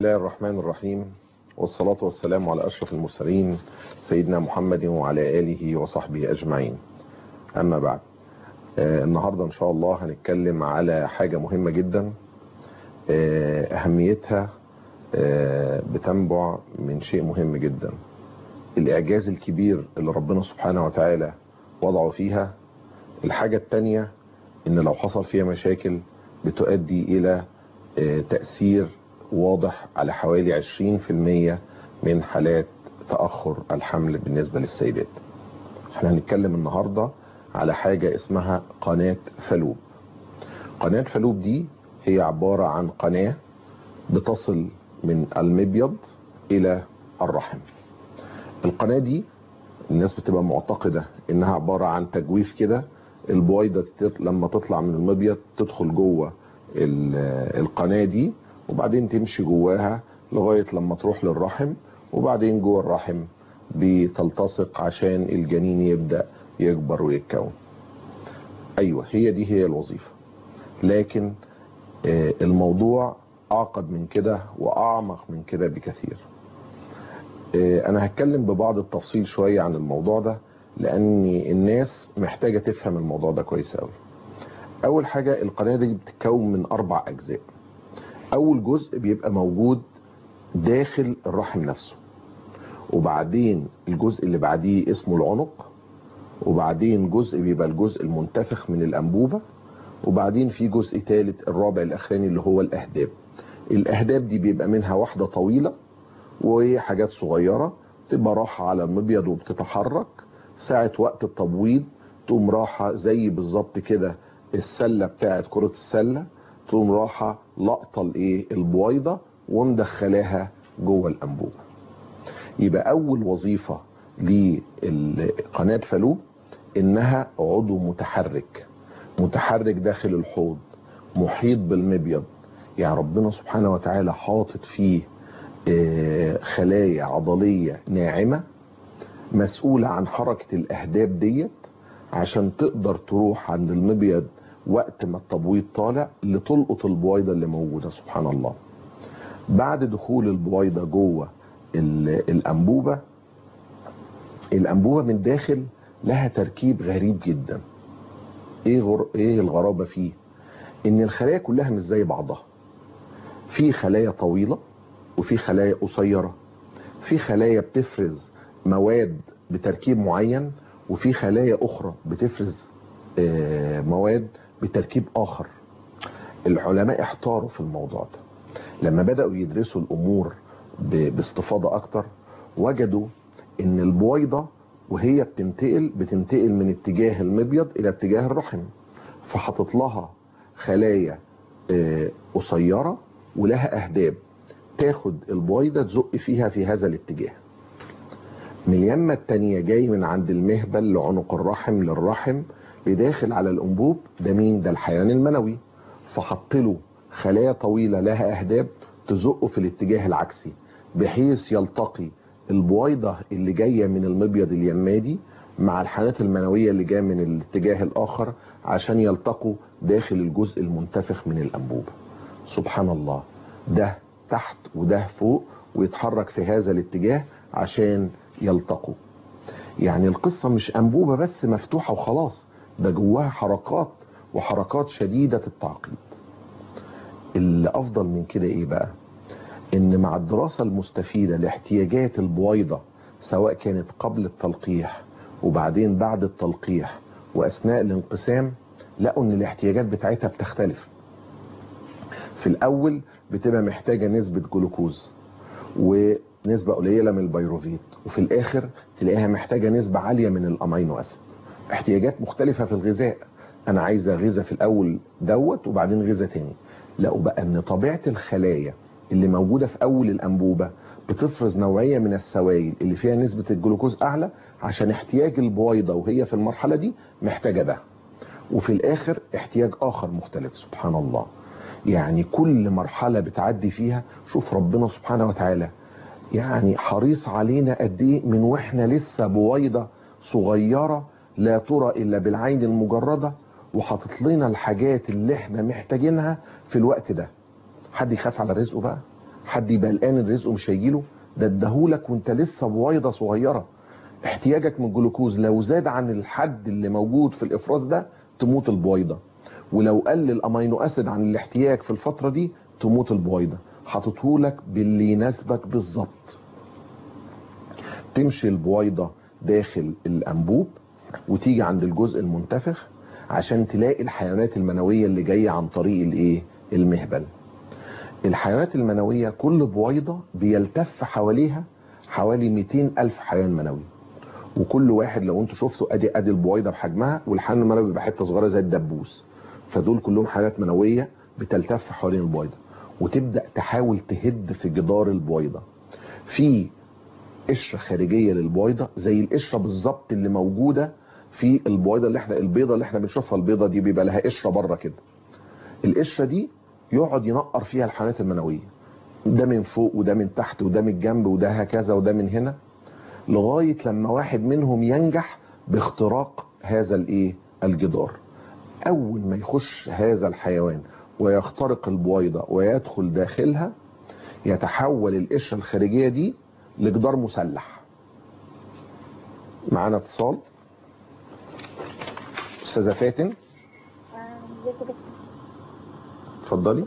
الله الرحمن الرحيم والصلاة والسلام على أشرف المرسلين سيدنا محمد وعلى آله وصحبه أجمعين أما بعد آه النهاردة إن شاء الله هنتكلم على حاجة مهمة جدا آه أهميتها آه بتنبع من شيء مهم جدا الإعجاز الكبير اللي ربنا سبحانه وتعالى وضعه فيها الحاجة التانية إن لو حصل فيها مشاكل بتؤدي إلى تأثير واضح على حوالي 20% من حالات تأخر الحمل بالنسبة للسيدات احنا هنتكلم النهاردة على حاجة اسمها قناة فلوب قناة فلوب دي هي عبارة عن قناة بتصل من المبيض إلى الرحم القناة دي الناس بتبقى معتقدة انها عبارة عن تجويف كده البويضة لما تطلع من المبيض تدخل جوه القناة دي وبعدين تمشي جواها لغاية لما تروح للرحم وبعدين جوه الرحم بتلتصق عشان الجنين يبدأ يكبر ويتكون ايوه هي دي هي الوظيفة لكن الموضوع اعقد من كده واعمق من كده بكثير انا هتكلم ببعض التفصيل شوية عن الموضوع ده لان الناس محتاجة تفهم الموضوع ده كويس قوي اول حاجة القناة دي بتتكون من اربع اجزاء اول جزء بيبقى موجود داخل الرحم نفسه وبعدين الجزء اللي بعديه اسمه العنق وبعدين جزء بيبقى الجزء المنتفخ من الانبوبة وبعدين في جزء ثالث الرابع الاخراني اللي هو الاهداب الاهداب دي بيبقى منها واحدة طويلة وحاجات صغيرة تبقى راحة على المبيض وبتتحرك ساعة وقت التبويض تقوم راحة زي بالظبط كده السلة بتاعت كرة السلة تقوم راحة لقطة الايه البويضة ومدخلاها جوه الانبوبة يبقى اول وظيفة لقناة فالوب انها عضو متحرك متحرك داخل الحوض محيط بالمبيض يعني ربنا سبحانه وتعالى حاطط فيه خلايا عضلية ناعمة مسؤولة عن حركة الاهداب ديت عشان تقدر تروح عند المبيض وقت ما التبويض طالع لتلقط البويضة اللي موجودة سبحان الله بعد دخول البويضة جوه الأنبوبة الأنبوبة من داخل لها تركيب غريب جدا ايه, غر... ايه الغرابة فيه ان الخلايا كلها مش زي بعضها في خلايا طويلة وفي خلايا قصيرة في خلايا بتفرز مواد بتركيب معين وفي خلايا اخرى بتفرز مواد بتركيب اخر العلماء احتاروا في الموضوع ده لما بدأوا يدرسوا الامور باستفاضة اكتر وجدوا ان البويضة وهي بتنتقل بتنتقل من اتجاه المبيض الى اتجاه الرحم فحطت لها خلايا قصيرة ولها اهداب تاخد البويضة تزق فيها في هذا الاتجاه من اليمة التانية جاي من عند المهبل لعنق الرحم للرحم لداخل على الانبوب ده مين ده الحيوان المنوي فحط له خلايا طويلة لها اهداب تزقه في الاتجاه العكسي بحيث يلتقي البويضة اللي جاية من المبيض اليمادي مع الحالات المنوية اللي جاية من الاتجاه الاخر عشان يلتقوا داخل الجزء المنتفخ من الانبوبة سبحان الله ده تحت وده فوق ويتحرك في هذا الاتجاه عشان يلتقوا يعني القصة مش انبوبة بس مفتوحة وخلاص ده جواها حركات وحركات شديدة التعقيد اللي افضل من كده ايه بقى ان مع الدراسة المستفيدة لاحتياجات البويضة سواء كانت قبل التلقيح وبعدين بعد التلقيح واثناء الانقسام لقوا ان الاحتياجات بتاعتها بتختلف في الاول بتبقى محتاجة نسبة جلوكوز ونسبة قليلة من البيروفيت وفي الاخر تلاقيها محتاجة نسبة عالية من الامينو اسيد احتياجات مختلفة في الغذاء انا عايزة غذاء في الاول دوت وبعدين غذاء تاني لقوا بقى ان طبيعة الخلايا اللي موجودة في اول الانبوبة بتفرز نوعية من السوائل اللي فيها نسبة الجلوكوز اعلى عشان احتياج البويضة وهي في المرحلة دي محتاجة ده وفي الاخر احتياج اخر مختلف سبحان الله يعني كل مرحلة بتعدي فيها شوف ربنا سبحانه وتعالى يعني حريص علينا قد ايه من واحنا لسه بويضة صغيرة لا ترى الا بالعين المجردة وحاطط لنا الحاجات اللي احنا محتاجينها في الوقت ده حد يخاف على رزقه بقى حد يبقى قلقان ان رزقه مش هيجيله ده اداهولك وانت لسه بويضه صغيره احتياجك من الجلوكوز لو زاد عن الحد اللي موجود في الافراز ده تموت البويضه ولو قل الامينو اسيد عن الاحتياج في الفتره دي تموت البويضه حاططهولك باللي يناسبك بالظبط تمشي البويضه داخل الانبوب وتيجي عند الجزء المنتفخ عشان تلاقي الحيوانات المنويه اللي جايه عن طريق الايه المهبل الحيوانات المنويه كل بويضه بيلتف حواليها حوالي 200 الف حيوان منوي وكل واحد لو انتوا شفتوا ادي ادي البويضه بحجمها والحيوان المنوي بيبقى حته صغيره زي الدبوس فدول كلهم حيوانات منويه بتلتف حوالين البويضه وتبدا تحاول تهد في جدار البويضه في قشره خارجيه للبويضه زي القشره بالظبط اللي موجوده في البويضه اللي احنا البيضه اللي احنا بنشوفها البيضه دي بيبقى لها قشره بره كده القشره دي يقعد ينقر فيها الحيوانات المنويه ده من فوق وده من تحت وده من الجنب وده هكذا وده من هنا لغايه لما واحد منهم ينجح باختراق هذا الايه الجدار اول ما يخش هذا الحيوان ويخترق البويضه ويدخل داخلها يتحول القشره الخارجيه دي لجدار مسلح معانا اتصال استاذه فاتن اتفضلي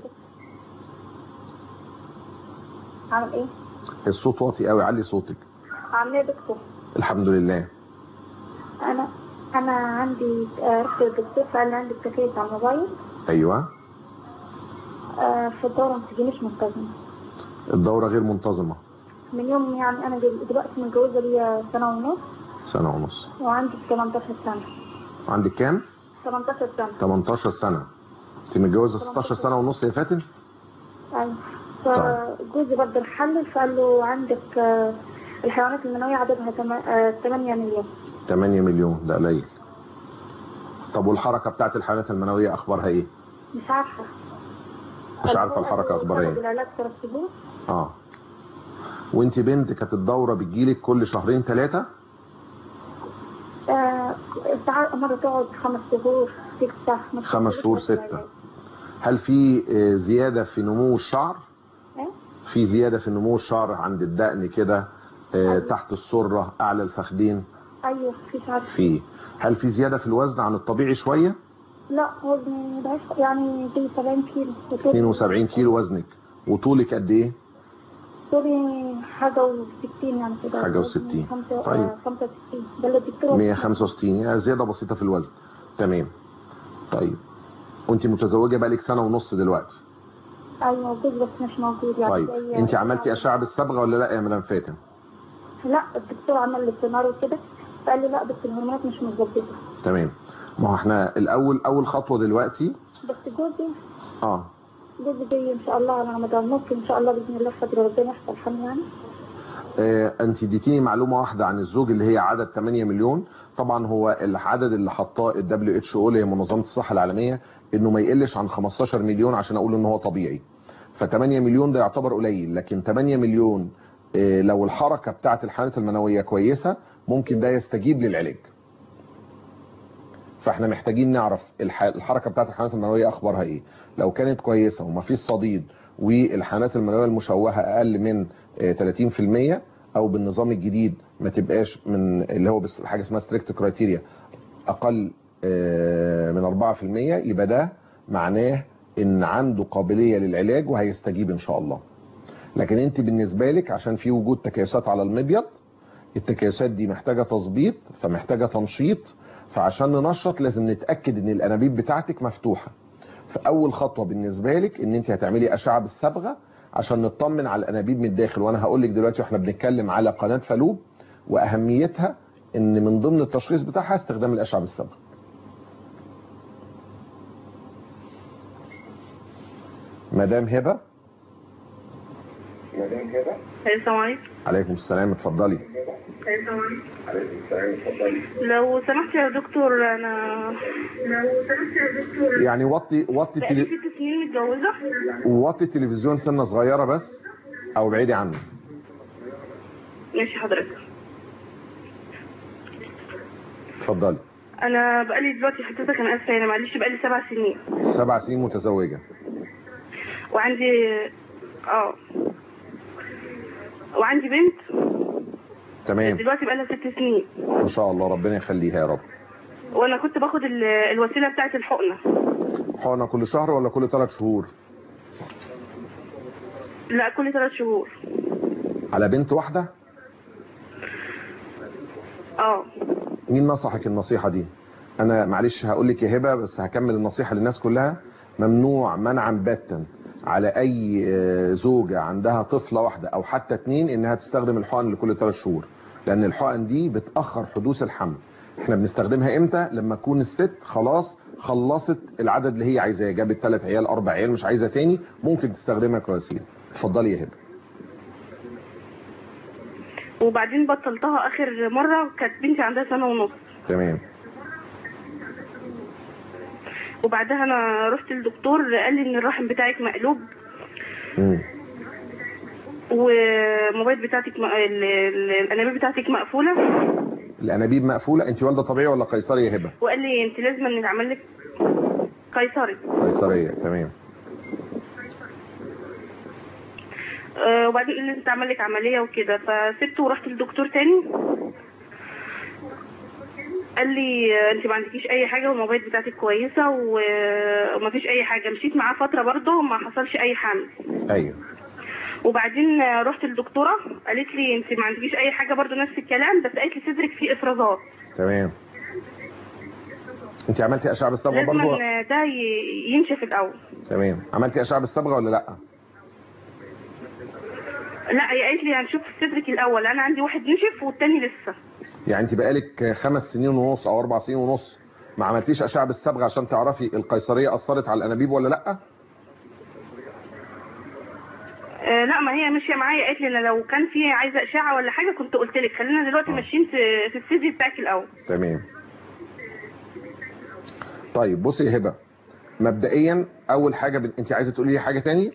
عامل ايه؟ الصوت واطي قوي علي صوتك عامل ايه يا دكتور؟ الحمد لله انا انا عندي آه، رحت للدكتور فقال لي عندي تكيس على الموبايل ايوه آه، في الدورة ما تجينيش منتظمة الدوره غير منتظمه من يوم يعني انا دل- دلوقتي متجوزة ليا سنة ونص سنه ونص وعندي 18 سنة عندك كام 18 سنة 18 سنه انت متجوزه 16 سنه ونص يا فاتن ايوه فجوزي برضه محلل فقال له عندك آه، الحيوانات المنوية عددها 8 مليون 8 مليون ده قليل طب والحركه بتاعت الحيوانات المنويه اخبارها ايه مش عارفة مش عارفه الحركه اخبارها ايه العلاج ثلاث شهور اه وانت بنت كانت الدوره بتجيلك كل شهرين ثلاثه آه، ساعات مرة تقعد خمس شهور ستة مش خمس شهور ستة هل في آه، زياده في نمو الشعر إيه؟ في زياده في نمو الشعر عند الدقن كده آه، أيوة. تحت السره اعلى الفخدين ايوه في شعر في هل في زياده في الوزن عن الطبيعي شويه لا وزني ضعيف يعني دي 70 كيلو وطولي- 72 كيلو وزنك وطولك قد ايه طولي حاجة و60 يعني كده حاجة وزني وستين. خمسة طيب. آه، 65 ده اللي الدكتور 165 يعني زياده بسيطه في الوزن تمام طيب وانت متزوجه بقالك سنه ونص دلوقتي ايوه جوز بس مش موجود يعني طيب زي- انت عملتي اشعه بالصبغه ولا لا يا مدام فاتن لا الدكتور عمل لي سونار وكده فقال لي لا بس الهرمونات مش متظبطة تمام ما هو احنا الاول اول خطوه دلوقتي بس جوزي اه جوزي جاي ان شاء الله على رمضان ممكن ان شاء الله باذن الله قدر ربنا يحصل حمل يعني آه، انت اديتيني معلومه واحده عن الزوج اللي هي عدد 8 مليون طبعا هو العدد اللي حطاه ال WHO اللي هي منظمه الصحه العالميه انه ما يقلش عن 15 مليون عشان اقول ان هو طبيعي ف 8 مليون ده يعتبر قليل لكن 8 مليون آه، لو الحركه بتاعه الحيوانات المنويه كويسه ممكن ده يستجيب للعلاج فاحنا محتاجين نعرف الح- الحركه بتاعه الحيوانات المنويه اخبارها ايه لو كانت كويسه ومفيش صديد والحيوانات المنويه المشوهه اقل من آه، 30% او بالنظام الجديد ما تبقاش من اللي هو بس حاجه اسمها ستريكت كرايتيريا اقل آه، من 4% يبقى ده معناه ان عنده قابليه للعلاج وهيستجيب ان شاء الله لكن انت بالنسبه لك عشان في وجود تكيسات على المبيض التكيسات دي محتاجه تظبيط فمحتاجه تنشيط فعشان ننشط لازم نتاكد ان الانابيب بتاعتك مفتوحه فاول خطوه بالنسبه لك ان انت هتعملي اشعه بالصبغه عشان نطمن على الانابيب من الداخل وانا هقول لك دلوقتي واحنا بنتكلم على قناه فالوب واهميتها ان من ضمن التشخيص بتاعها استخدام الاشعه بالصبغه مدام هبه السلام عليكم عليكم السلام اتفضلي لو سمحت يا دكتور انا لو سمحت يا دكتور يعني وطي وطي بقالي التلي... ست سنين متجوزة وطي التلفزيون سنه صغيره بس او بعيدي عنه ماشي حضرتك اتفضلي انا بقالي دلوقتي حضرتك انا اسفه يعني معلش بقالي سبع سنين سبع سنين متزوجه وعندي اه وعندي بنت تمام دلوقتي بقى لها ست سنين ما شاء الله ربنا يخليها يا رب وانا كنت باخد ال- الوسيله بتاعه الحقنه حقنة كل شهر ولا كل ثلاث شهور لا كل ثلاث شهور على بنت واحدة اه مين نصحك النصيحة دي انا معلش هقول لك يا هبة بس هكمل النصيحة للناس كلها ممنوع منعا باتا على اي آه، زوجة عندها طفلة واحدة او حتى اتنين انها تستخدم الحقن لكل ثلاث شهور لان الحقن دي بتأخر حدوث الحمل احنا بنستخدمها امتى لما تكون الست خلاص خلصت العدد اللي هي عايزاه جابت ثلاث عيال اربع عيال مش عايزة تاني ممكن تستخدمها كوسيلة اتفضلي يا هبة وبعدين بطلتها اخر مره كانت بنتي عندها سنه ونص تمام وبعدها انا رحت للدكتور قال لي ان الرحم بتاعك مقلوب مم. والموبايل بتاعتك م... ال- ال- الانابيب بتاعتك مقفوله الانابيب مقفولة انت والدة طبيعي ولا قيصري يا هبة وقال لي انت لازم ان نعمل لك قيصري قيصرية تمام آه، وبعدين قال لي انت تعمل لك عمليه وكده فسبته ورحت للدكتور تاني قال لي آه، انت ما عندكيش اي حاجه والموبايل بتاعتك كويسه و- ومفيش اي حاجه مشيت معاه فتره برضه وما حصلش اي حمل ايوه وبعدين آه، رحت للدكتوره قالت لي انت ما عندكيش اي حاجه برضه نفس الكلام بس قالت لي صدرك فيه افرازات تمام انت عملتي اشعه بالصبغه لازم برضو ان ده ي- ينشف الاول تمام عملتي اشعه بالصبغه ولا لا لا هي قالت لي هنشوف صدرك الاول انا عندي واحد نشف والتاني لسه يعني انت بقالك خمس سنين ونص او اربع سنين ونص ما عملتيش اشعه بالصبغه عشان تعرفي القيصريه اثرت على الانابيب ولا لا آه لا ما هي ماشيه معايا قالت لي انا لو كان في عايزه اشعه ولا حاجه كنت قلت لك خلينا دلوقتي ماشيين في في السيزي بتاعك الاول تمام طيب بصي يا هبه مبدئيا اول حاجه ب... انت عايزه تقولي لي حاجه تاني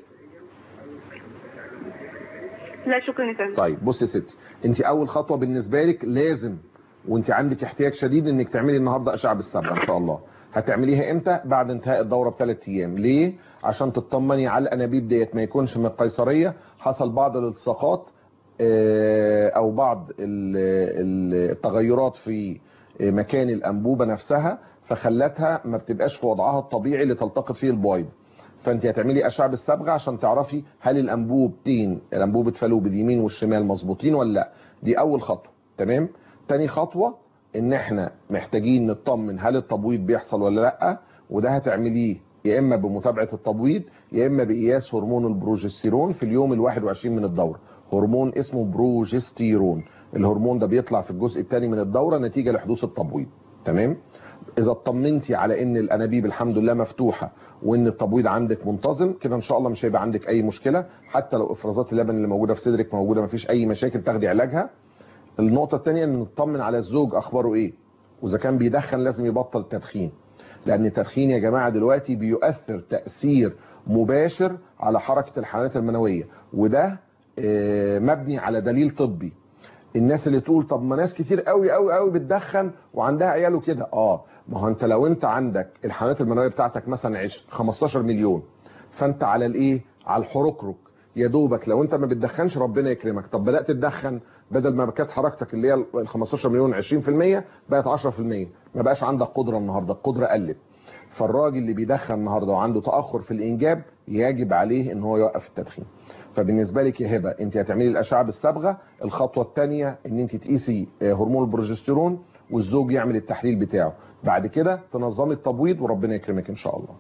لا شكرا يا فندم طيب بصي يا ستي انت اول خطوه بالنسبه لك لازم وانت عندك احتياج شديد انك تعملي النهارده اشعه بالصبغه ان شاء الله هتعمليها امتى بعد انتهاء الدوره بثلاث ايام ليه عشان تطمني على الانابيب ديت ما يكونش من القيصريه حصل بعض الالتصاقات آه، او بعض ال- ال- التغيرات في مكان الانبوبه نفسها فخلتها ما بتبقاش في وضعها الطبيعي اللي تلتقط فيه البويض فانت هتعملي اشعه بالصبغه عشان تعرفي هل الانبوبتين الانبوبه فالوب اليمين والشمال مظبوطين ولا لا دي اول خطوه تمام تاني خطوه ان احنا محتاجين نطمن هل التبويض بيحصل ولا لا وده هتعمليه يا اما بمتابعه التبويض يا اما بقياس هرمون البروجستيرون في اليوم ال21 من الدوره هرمون اسمه بروجستيرون الهرمون ده بيطلع في الجزء الثاني من الدوره نتيجه لحدوث التبويض تمام اذا اطمنتي على ان الانابيب الحمد لله مفتوحه وان التبويض عندك منتظم كده ان شاء الله مش هيبقى عندك اي مشكله حتى لو افرازات اللبن اللي موجوده في صدرك موجوده مفيش اي مشاكل تاخدي علاجها النقطه الثانيه ان نطمن على الزوج اخباره ايه واذا كان بيدخن لازم يبطل التدخين لان التدخين يا جماعه دلوقتي بيؤثر تاثير مباشر على حركه الحيوانات المنويه وده آه، مبني على دليل طبي الناس اللي تقول طب ما ناس كتير قوي قوي قوي بتدخن وعندها عيال وكده اه ما هو انت لو انت عندك الحيوانات المنويه بتاعتك مثلا عش 15 مليون فانت على الايه على الحركرك يا دوبك لو انت ما بتدخنش ربنا يكرمك طب بدات تدخن بدل ما كانت حركتك اللي هي ال 15 مليون 20% بقت 10% ما بقاش عندك قدره النهارده القدره قلت فالراجل اللي بيدخن النهارده وعنده تاخر في الانجاب يجب عليه ان هو يوقف التدخين فبالنسبه لك يا هبه انت هتعملي الاشعه بالصبغه الخطوه الثانيه ان انت تقيسي آه، هرمون البروجستيرون والزوج يعمل التحليل بتاعه بعد كده تنظمي التبويض وربنا يكرمك ان شاء الله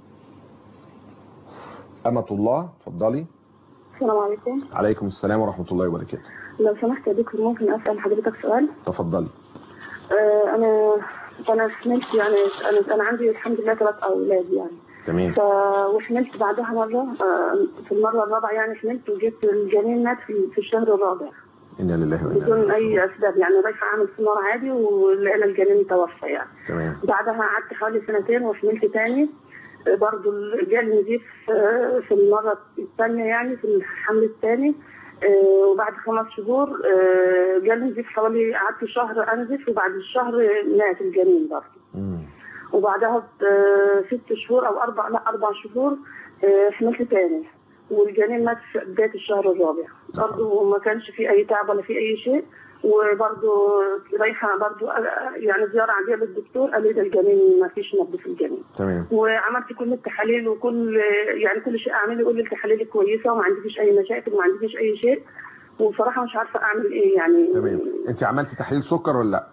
أمة الله اتفضلي السلام عليكم عليكم السلام ورحمة الله وبركاته لو سمحت يا دكتور ممكن اسال حضرتك سؤال تفضلي آه انا انا حملت يعني انا انا عندي الحمد لله ثلاث اولاد يعني تمام ف وحملت بعدها مره آه في المره الرابعه يعني حملت وجبت الجنين مات في, في الشهر الرابع إنا لله وإنا بدون إليه اي اسباب يعني رايحه اعمل سونار عادي ولقينا الجنين توفى يعني تمام بعدها قعدت حوالي سنتين وحملت تاني آه، برضو جالي نزيف آه، في المرة الثانية يعني في الحمل الثاني آه، وبعد خمس شهور آه، جالي نزيف حوالي قعدت شهر انزف وبعد الشهر مات الجنين برضو مم. وبعدها ب- ست شهور او اربع لا اربع شهور آه، حملت تاني والجنين مات في بدايه الشهر الرابع برضه ما كانش في اي تعب ولا في اي شيء وبرضه رايحه برضه يعني زياره عاديه للدكتور قال لي ده الجنين ما فيش نبض في الجنين تمام وعملت كل التحاليل وكل يعني كل شيء اعمله يقول لي التحاليل كويسه وما عنديش اي مشاكل وما عنديش اي شيء وبصراحه مش عارفه اعمل ايه يعني تمام انت عملتي تحليل سكر ولا لا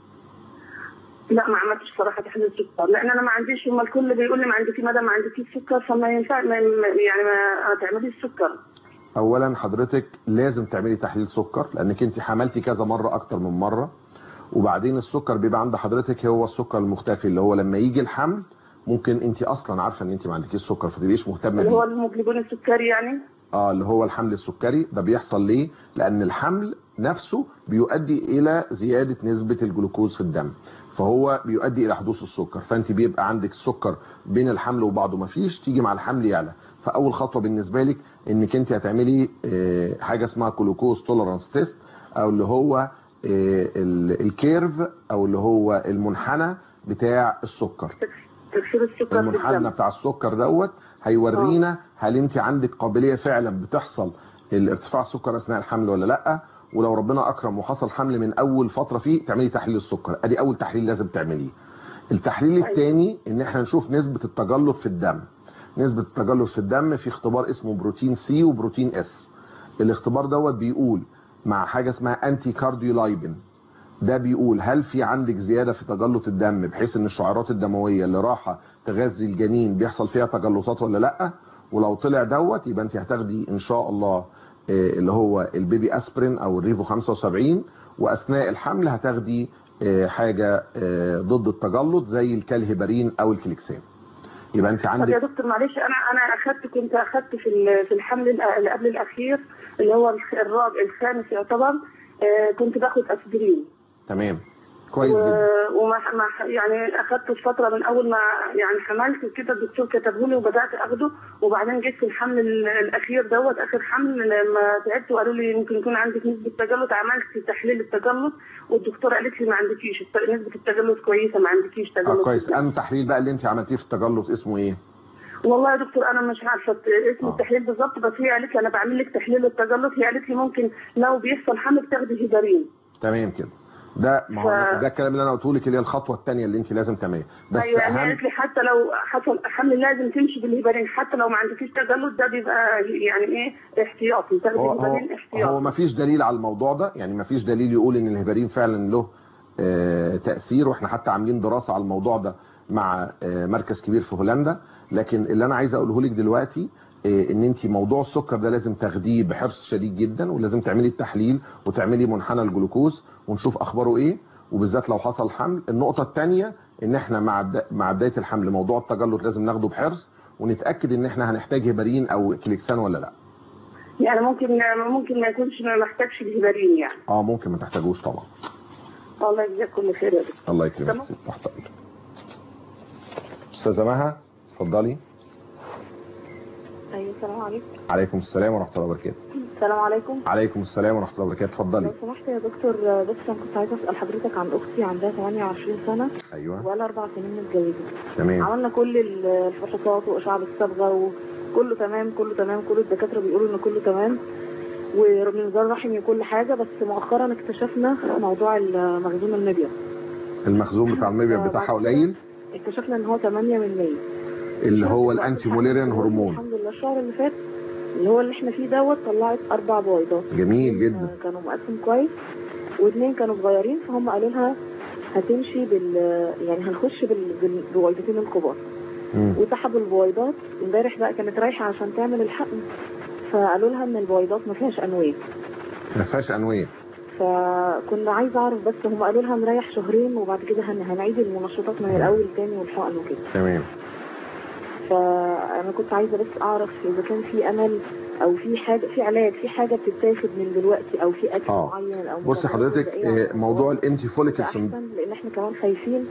لا ما عملتش صراحه تحليل سكر لان انا ما عنديش هم الكل بيقول لي ما عندك ما دام ما عندكيش سكر فما ينفع ما يعني ما تعمليش سكر اولا حضرتك لازم تعملي تحليل سكر لانك انت حملتي كذا مره اكتر من مره وبعدين السكر بيبقى عند حضرتك هو السكر المختفي اللي هو لما يجي الحمل ممكن انت اصلا عارفه ان انت ما عندكيش سكر فتبقيش مهتمه اللي هو بيه الهيموجلوبين السكري يعني اه اللي هو الحمل السكري ده بيحصل ليه لان الحمل نفسه بيؤدي الى زياده نسبه الجلوكوز في الدم فهو بيؤدي الى حدوث السكر فانت بيبقى عندك السكر بين الحمل وبعضه ما فيش تيجي مع الحمل يعلى فاول خطوه بالنسبه لك انك انت هتعملي آه، حاجه اسمها جلوكوز توليرانس تيست او اللي هو آه، ال- الكيرف او اللي هو المنحنى بتاع السكر تكسير السكر في المنحنى الدم بتاع السكر دوت هيورينا هل انت عندك قابليه فعلا بتحصل الارتفاع السكر اثناء الحمل ولا لا ولو ربنا اكرم وحصل حمل من اول فتره فيه تعملي تحليل السكر ادي اول تحليل لازم تعمليه التحليل أيوة. الثاني ان احنا نشوف نسبه التجلط في الدم نسبه التجلط في الدم في اختبار اسمه بروتين سي وبروتين اس الاختبار دوت بيقول مع حاجه اسمها انتي كارديولايبين ده بيقول هل في عندك زيادة في تجلط الدم بحيث ان الشعيرات الدموية اللي راحة تغذي الجنين بيحصل فيها تجلطات ولا لا ولو طلع دوت يبقى انت هتاخدي ان شاء الله آه، اللي هو البيبي اسبرين او الريفو 75 واثناء الحمل هتاخدي آه، حاجة آه، ضد التجلط زي الكالهيبارين او الكليكسان يبقى انت طب يا عندك دكتور معلش انا انا اخدت كنت اخدت في ال- في الحمل الأ- اللي قبل الاخير اللي هو الخ- الرابع الخامس يعتبر آه، كنت باخد اسبرين تمام كويس جدا و- وما ما يعني اخدته الفتره من اول ما يعني حملت وكده الدكتور كتبه لي وبدات اخده وبعدين جيت في الحمل ال- الاخير دوت اخر حمل لما تعبت وقالوا لي ممكن يكون عندك نسبه تجلط عملت تحليل التجلط والدكتوره قالت لي ما عندكيش الت- نسبه التجلط كويسه ما عندكيش تجلط اه في كويس الدم. ان تحليل بقى اللي انت عملتيه في التجلط اسمه ايه والله يا دكتور انا مش عارفه اسم آه. التحليل بالظبط بس هي قالت لي انا بعمل لك تحليل التجلط هي قالت لي ممكن لو بيحصل حمل تاخدي هيبارين تمام كده ده ما هو ف- ده الكلام اللي انا قلته لك اللي هي الخطوه الثانيه اللي انت لازم تعمليها بس ايوه يعني اهم قالت لي حتى لو حصل حمل لازم تمشي بالهيبارين حتى لو ما عندكيش تجلط ده بيبقى يعني ايه احتياطي تاخدي هو هو, هيبارين هو احتياطي ما فيش دليل على الموضوع ده يعني ما فيش دليل يقول ان الهيبارين فعلا له آه تاثير واحنا حتى عاملين دراسه على الموضوع ده مع آه مركز كبير في هولندا لكن اللي انا عايز اقوله لك دلوقتي آه ان انت موضوع السكر ده لازم تاخديه بحرص شديد جدا ولازم تعملي التحليل وتعملي منحنى الجلوكوز ونشوف اخباره ايه وبالذات لو حصل حمل النقطه الثانيه ان احنا مع بدا- مع بدايه الحمل موضوع التجلط لازم ناخده بحرص ونتاكد ان احنا هنحتاج هيبارين او كليكسان ولا لا يعني ممكن ممكن ما يكونش ما محتاجش الهيبارين يعني اه ممكن ما تحتاجوش طبعا الله يجزاك كل خير يا دكتور الله يكرمك تمام. ست تحت امرك استاذه مها اتفضلي ايوه السلام عليكم عليكم السلام ورحمه الله وبركاته السلام عليكم عليكم السلام ورحمه الله وبركاته اتفضلي لو سمحت يا دكتور بس انا كنت عايزه اسال حضرتك عن اختي عندها 28 سنه ايوه وبقالها اربع سنين متجوزه تمام عملنا كل ال- الفحوصات واشعه بالصبغه وكله تمام كله تمام كل الدكاتره بيقولوا ان كله تمام ومنظار رحمي وكل حاجه بس مؤخرا اكتشفنا موضوع المخزون المبيض المخزون بتاع المبيض بتاعها قليل اكتشفنا ان هو 8 من 100 اللي هو الانتي موليرين هرمون الحمد لله الشهر اللي فات اللي هو اللي احنا فيه دوت طلعت اربع بيضات جميل جدا كانوا مقسم كويس واثنين كانوا صغيرين فهم قالوا لها هتمشي بال يعني هنخش بال- بال- بالبويضتين الكبار مم. وسحبوا البويضات امبارح بقى كانت رايحه عشان تعمل الحقن فقالوا لها ان البويضات ما فيهاش انويه ما فيهاش انويه فكنا عايزه اعرف بس هم قالوا لها نريح شهرين وبعد كده هن- هنعيد المنشطات من الاول تاني والحقن وكده تمام فانا كنت عايزه بس اعرف اذا كان في امل او في حاجه في علاج في حاجه بتتاخد من دلوقتي او في اكل آه. معين او بصي مكملات حضرتك غذائية آه، عشان موضوع الأطفال الانتي فوليك تبقى احسن لان احنا كمان خايفين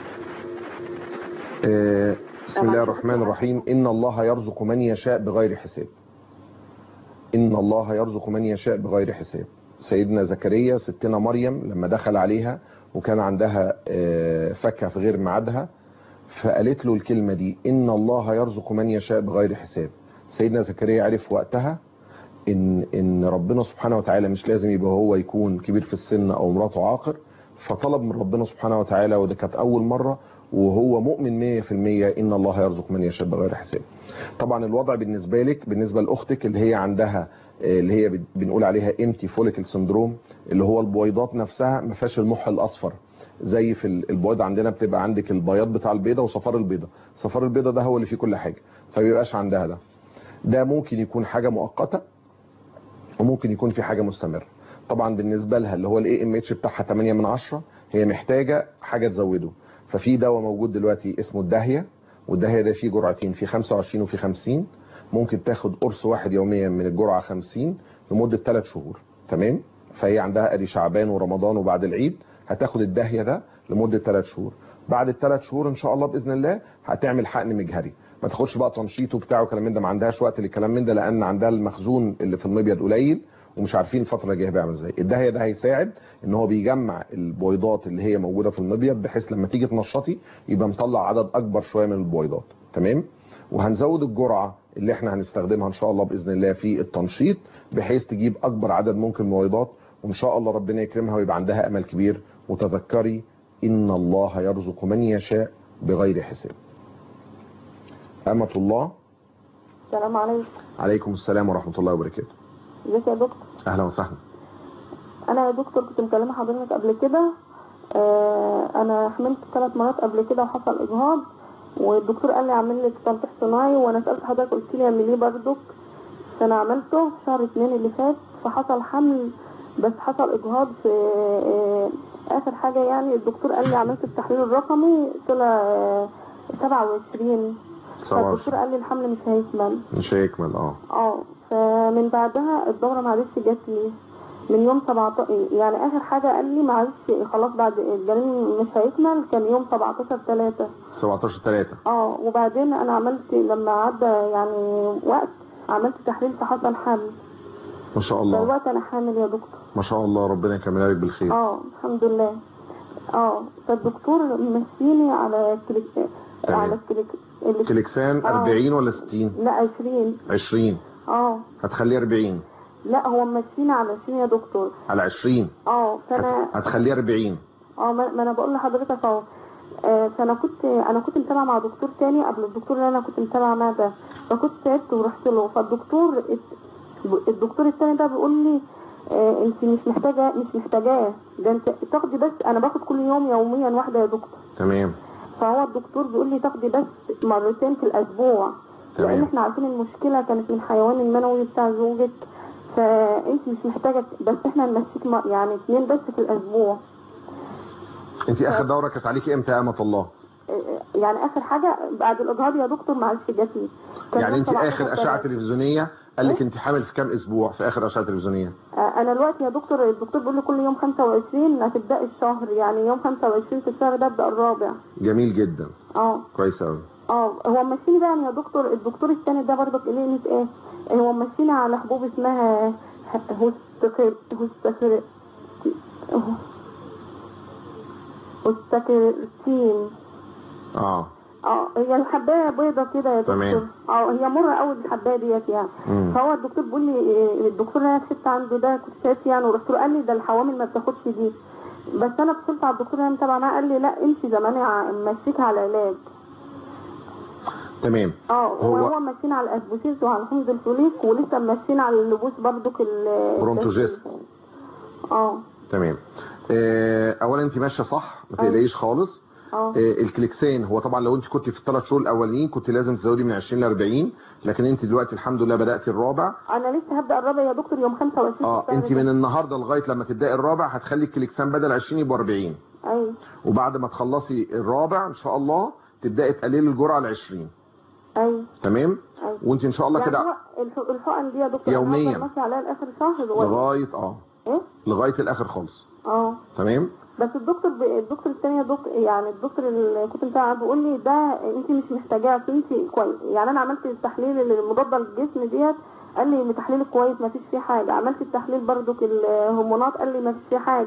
آه، بسم الله طبعاً. الرحمن الرحيم إن الله يرزق من يشاء بغير حساب إن الله يرزق من يشاء بغير حساب سيدنا زكريا ستنا مريم لما دخل عليها وكان عندها آه، فكة في غير ميعادها فقالت له الكلمة دي إن الله يرزق من يشاء بغير حساب سيدنا زكريا عرف وقتها ان ان ربنا سبحانه وتعالى مش لازم يبقى هو يكون كبير في السن او مراته عاقر فطلب من ربنا سبحانه وتعالى وده كانت اول مره وهو مؤمن 100% ان الله يرزق من يشاء بغير حساب. طبعا الوضع بالنسبه لك بالنسبه لاختك اللي هي عندها آه، اللي هي بن- بنقول عليها امتي فوليكل سندروم اللي هو البويضات نفسها ما فيهاش المح الاصفر زي في ال- البويضه عندنا بتبقى عندك البياض بتاع البيضه وصفار البيضه صفار البيضه ده هو اللي فيه كل حاجه فبيبقاش عندها ده ده ممكن يكون حاجه مؤقته وممكن يكون في حاجه مستمره طبعا بالنسبه لها اللي هو الاي ام اتش بتاعها 8 من 10 هي محتاجه حاجه تزوده ففي دواء موجود دلوقتي اسمه الداهيه والداهيه ده فيه جرعتين في 25 وفي 50 ممكن تاخد قرص واحد يوميا من الجرعه 50 لمده 3 شهور تمام فهي عندها ادي شعبان ورمضان وبعد العيد هتاخد الداهيه ده لمده 3 شهور بعد الثلاث شهور ان شاء الله باذن الله هتعمل حقن مجهري ما تاخدش بقى تنشيط وبتاع وكلام من ده ما عندهاش وقت للكلام من ده لان عندها المخزون اللي في المبيض قليل ومش عارفين الفتره اللي جايه بيعمل ازاي الدهيه ده هيساعد ان هو بيجمع البويضات اللي هي موجوده في المبيض بحيث لما تيجي تنشطي يبقى مطلع عدد اكبر شويه من البويضات تمام وهنزود الجرعه اللي احنا هنستخدمها ان شاء الله باذن الله في التنشيط بحيث تجيب اكبر عدد ممكن من البويضات وان شاء الله ربنا يكرمها ويبقى عندها امل كبير وتذكري ان الله يرزق من يشاء بغير حساب أمة الله السلام عليكم عليكم السلام ورحمة الله وبركاته ازيك يا دكتور أهلا وسهلا انا يا دكتور كنت مكلمه حضرتك قبل كده آه انا حملت ثلاث مرات قبل كده وحصل اجهاض والدكتور قال لي اعمل لك تلقيح صناعي وانا سالت حضرتك قلت لي اعمليه برضك فانا عملته في شهر اتنين اللي فات فحصل حمل بس حصل اجهاض في آه اخر حاجه يعني الدكتور قال لي عملت التحليل الرقمي طلع آه 27 فالدكتور قال لي الحمل مش هيكمل مش هيكمل اه اه فمن بعدها الدورة ما عادتش جات لي من يوم 17 يعني اخر حاجة قال لي ما عادش خلاص بعد الجنين مش هيكمل كان يوم 17 3 17 3 اه وبعدين انا عملت لما عدى يعني وقت عملت تحليل فحصل حمل ما شاء الله دلوقتي انا حامل يا دكتور ما شاء الله ربنا يكملها لك بالخير اه الحمد لله اه فالدكتور مشيني على كليك تمام. على كليك اللي- كليكسان آه. 40 ولا 60 لا 20 20 اه هتخليه 40 لا هو مشيني على 20 يا دكتور على 20 اه فانا هت- هتخليه 40 اه ما ما انا بقول لحضرتك اهو آه، فانا كنت انا كنت متابعه مع دكتور تاني قبل الدكتور اللي انا كنت متابعه معاه ده فكنت تعبت ورحت له فالدكتور الت- الدكتور التاني ده بيقول لي آه انت مش محتاجه مش محتاجاه ده انت تاخدي بس انا باخد كل يوم يوميا واحده يا دكتور تمام فهو الدكتور بيقول لي تاخدي بس مرتين في الاسبوع تمام. لان احنا عارفين المشكله كانت من الحيوان المنوي بتاع زوجك فانت مش محتاجه بس احنا نمشيك م- يعني اتنين بس في الاسبوع انت اخر دوره كانت عليكي امتى يا امه الله يعني اخر حاجه بعد الاجهاض يا دكتور ما عادش جات لي كان يعني يوم انت 17 اخر اشعه تلاتة. تلفزيونيه قال لك انت حامل في كام اسبوع في اخر اشعه تلفزيونيه آه، انا دلوقتي يا دكتور الدكتور بيقول لي كل يوم 25 هتبداي الشهر يعني يوم 25 في الشهر ده ابدا الرابع جميل جدا اه كويس قوي اه هو ماشيني بقى يا دكتور الدكتور الثاني ده برضه كلينيك ايه هو ماشيني على حبوب اسمها هوستكر هوستكر هوستكرتين اه اه هي الحبايه بيضه كده يا دكتور تمام. اه هي مره قوي الحبايه ديت يعني مم. فهو الدكتور بيقول لي إيه، الدكتور اللي انا كشفت عنده ده كنت شايف يعني ورحت له قال لي ده الحوامل ما بتاخدش دي بس انا اتصلت على الدكتور اللي انا متابعه معاه قال لي لا امشي زمان مشيك على العلاج تمام اه هو هو- هو ماشيين على الاسبوسيس وعلى حمض الفوليك ولسه ماشيين على اللبوس برضك ال برونتوجيست اه تمام آه، اولا انت ماشيه صح ما أيوة. تقلقيش خالص اه آه، الكليكسان هو طبعا لو انت كنت في الثلاث شهور الاولين كنت لازم تزودي من 20 ل 40 لكن انت دلوقتي الحمد لله بداتي الرابع انا لسه هبدا الرابع يا دكتور يوم 25 اه الشهر انت ده. من النهارده لغايه لما تبداي الرابع هتخلي الكليكسان بدل 20 يبقى 40 ايوه وبعد ما تخلصي الرابع ان شاء الله تبداي تقللي الجرعه ل 20 ايوه تمام ايوه وانت ان شاء الله يعني كده هو الح- الحقن دي يا دكتور أنا يومياً. هفضل ماشي عليها لاخر شهر ولا لغايه اه ايه لغايه الاخر خالص اه تمام بس الدكتور ب... الدكتور الثاني يا دكتور يعني الدكتور اللي كنت متابعه بيقول لي ده انت مش محتاجاه أصل انت كويس يعني انا عملت التحليل المضاد للجسم ديت قال لي تحليلك كويس ما فيش فيه حاجه عملت التحليل برضك الهرمونات قال لي ما فيش فيه حاجه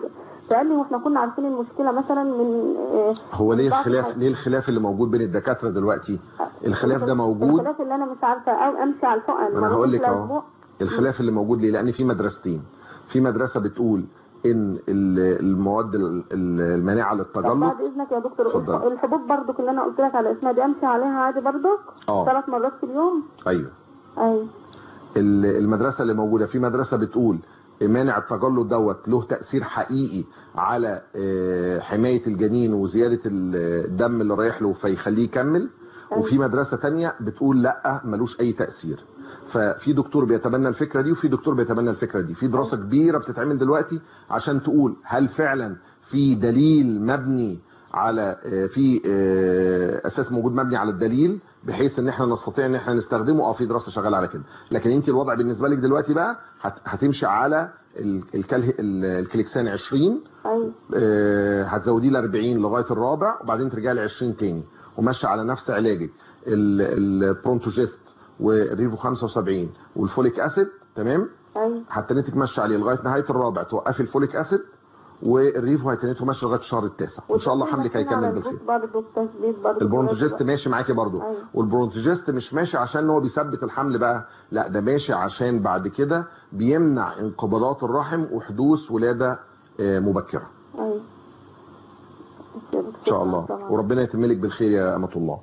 فقال لي واحنا كنا عارفين المشكله مثلا من آه، هو ليه بعض الخلاف الحاجات. ليه الخلاف اللي موجود بين الدكاتره دلوقتي الخلاف ده موجود الخلاف اللي انا مش عارفه أو امشي على الحقن انا هقول لك مرتين في اهو الأسبوع. الخلاف اللي موجود ليه لان في مدرستين في مدرسه بتقول ان ال- المواد ال- ال- المانعه طب للتجلط بعد اذنك يا دكتور اتفضل. الحبوب برضك اللي انا قلت لك على اسمها دي امشي عليها عادي برضك اه ثلاث مرات في اليوم ايوه ايوه ال- المدرسه اللي موجوده في مدرسه بتقول مانع التجلط دوت له تاثير حقيقي على آه، حمايه الجنين وزياده ال- الدم اللي رايح له فيخليه يكمل وفي مدرسه تانية بتقول لا ملوش اي تاثير ففي دكتور بيتبنى الفكره دي وفي دكتور بيتبنى الفكره دي في دراسه كبيره بتتعمل دلوقتي عشان تقول هل فعلا في دليل مبني على آه، في آه، اساس موجود مبني على الدليل بحيث ان احنا نستطيع ان احنا نستخدمه اه في دراسه شغاله على كده لكن انت الوضع بالنسبه لك دلوقتي بقى هت- هتمشي على ال- الكله ال- الكليكسان 20 ايوه آه، هتزوديه ل 40 لغايه الرابع وبعدين ترجعي ل 20 تاني وماشيه على نفس علاجك ال- البرونتوجيست والريفو 75 والفوليك اسيد تمام ايوه هتنيتك ماشيه عليه لغايه نهايه الرابع توقفي الفوليك اسيد والريفو هيتنيته ماشي لغايه الشهر التاسع وان شاء الله حملك هيكمل بالخير برضه التثبيت برضه البرونتوجيست ماشي معاكي برضو أيوة. والبرونتوجيست مش ماشي عشان هو بيثبت الحمل بقى لا ده ماشي عشان بعد كده بيمنع انقباضات الرحم وحدوث ولاده آه، مبكره ايوه ان شاء الله وربنا يتم لك بالخير يا امه الله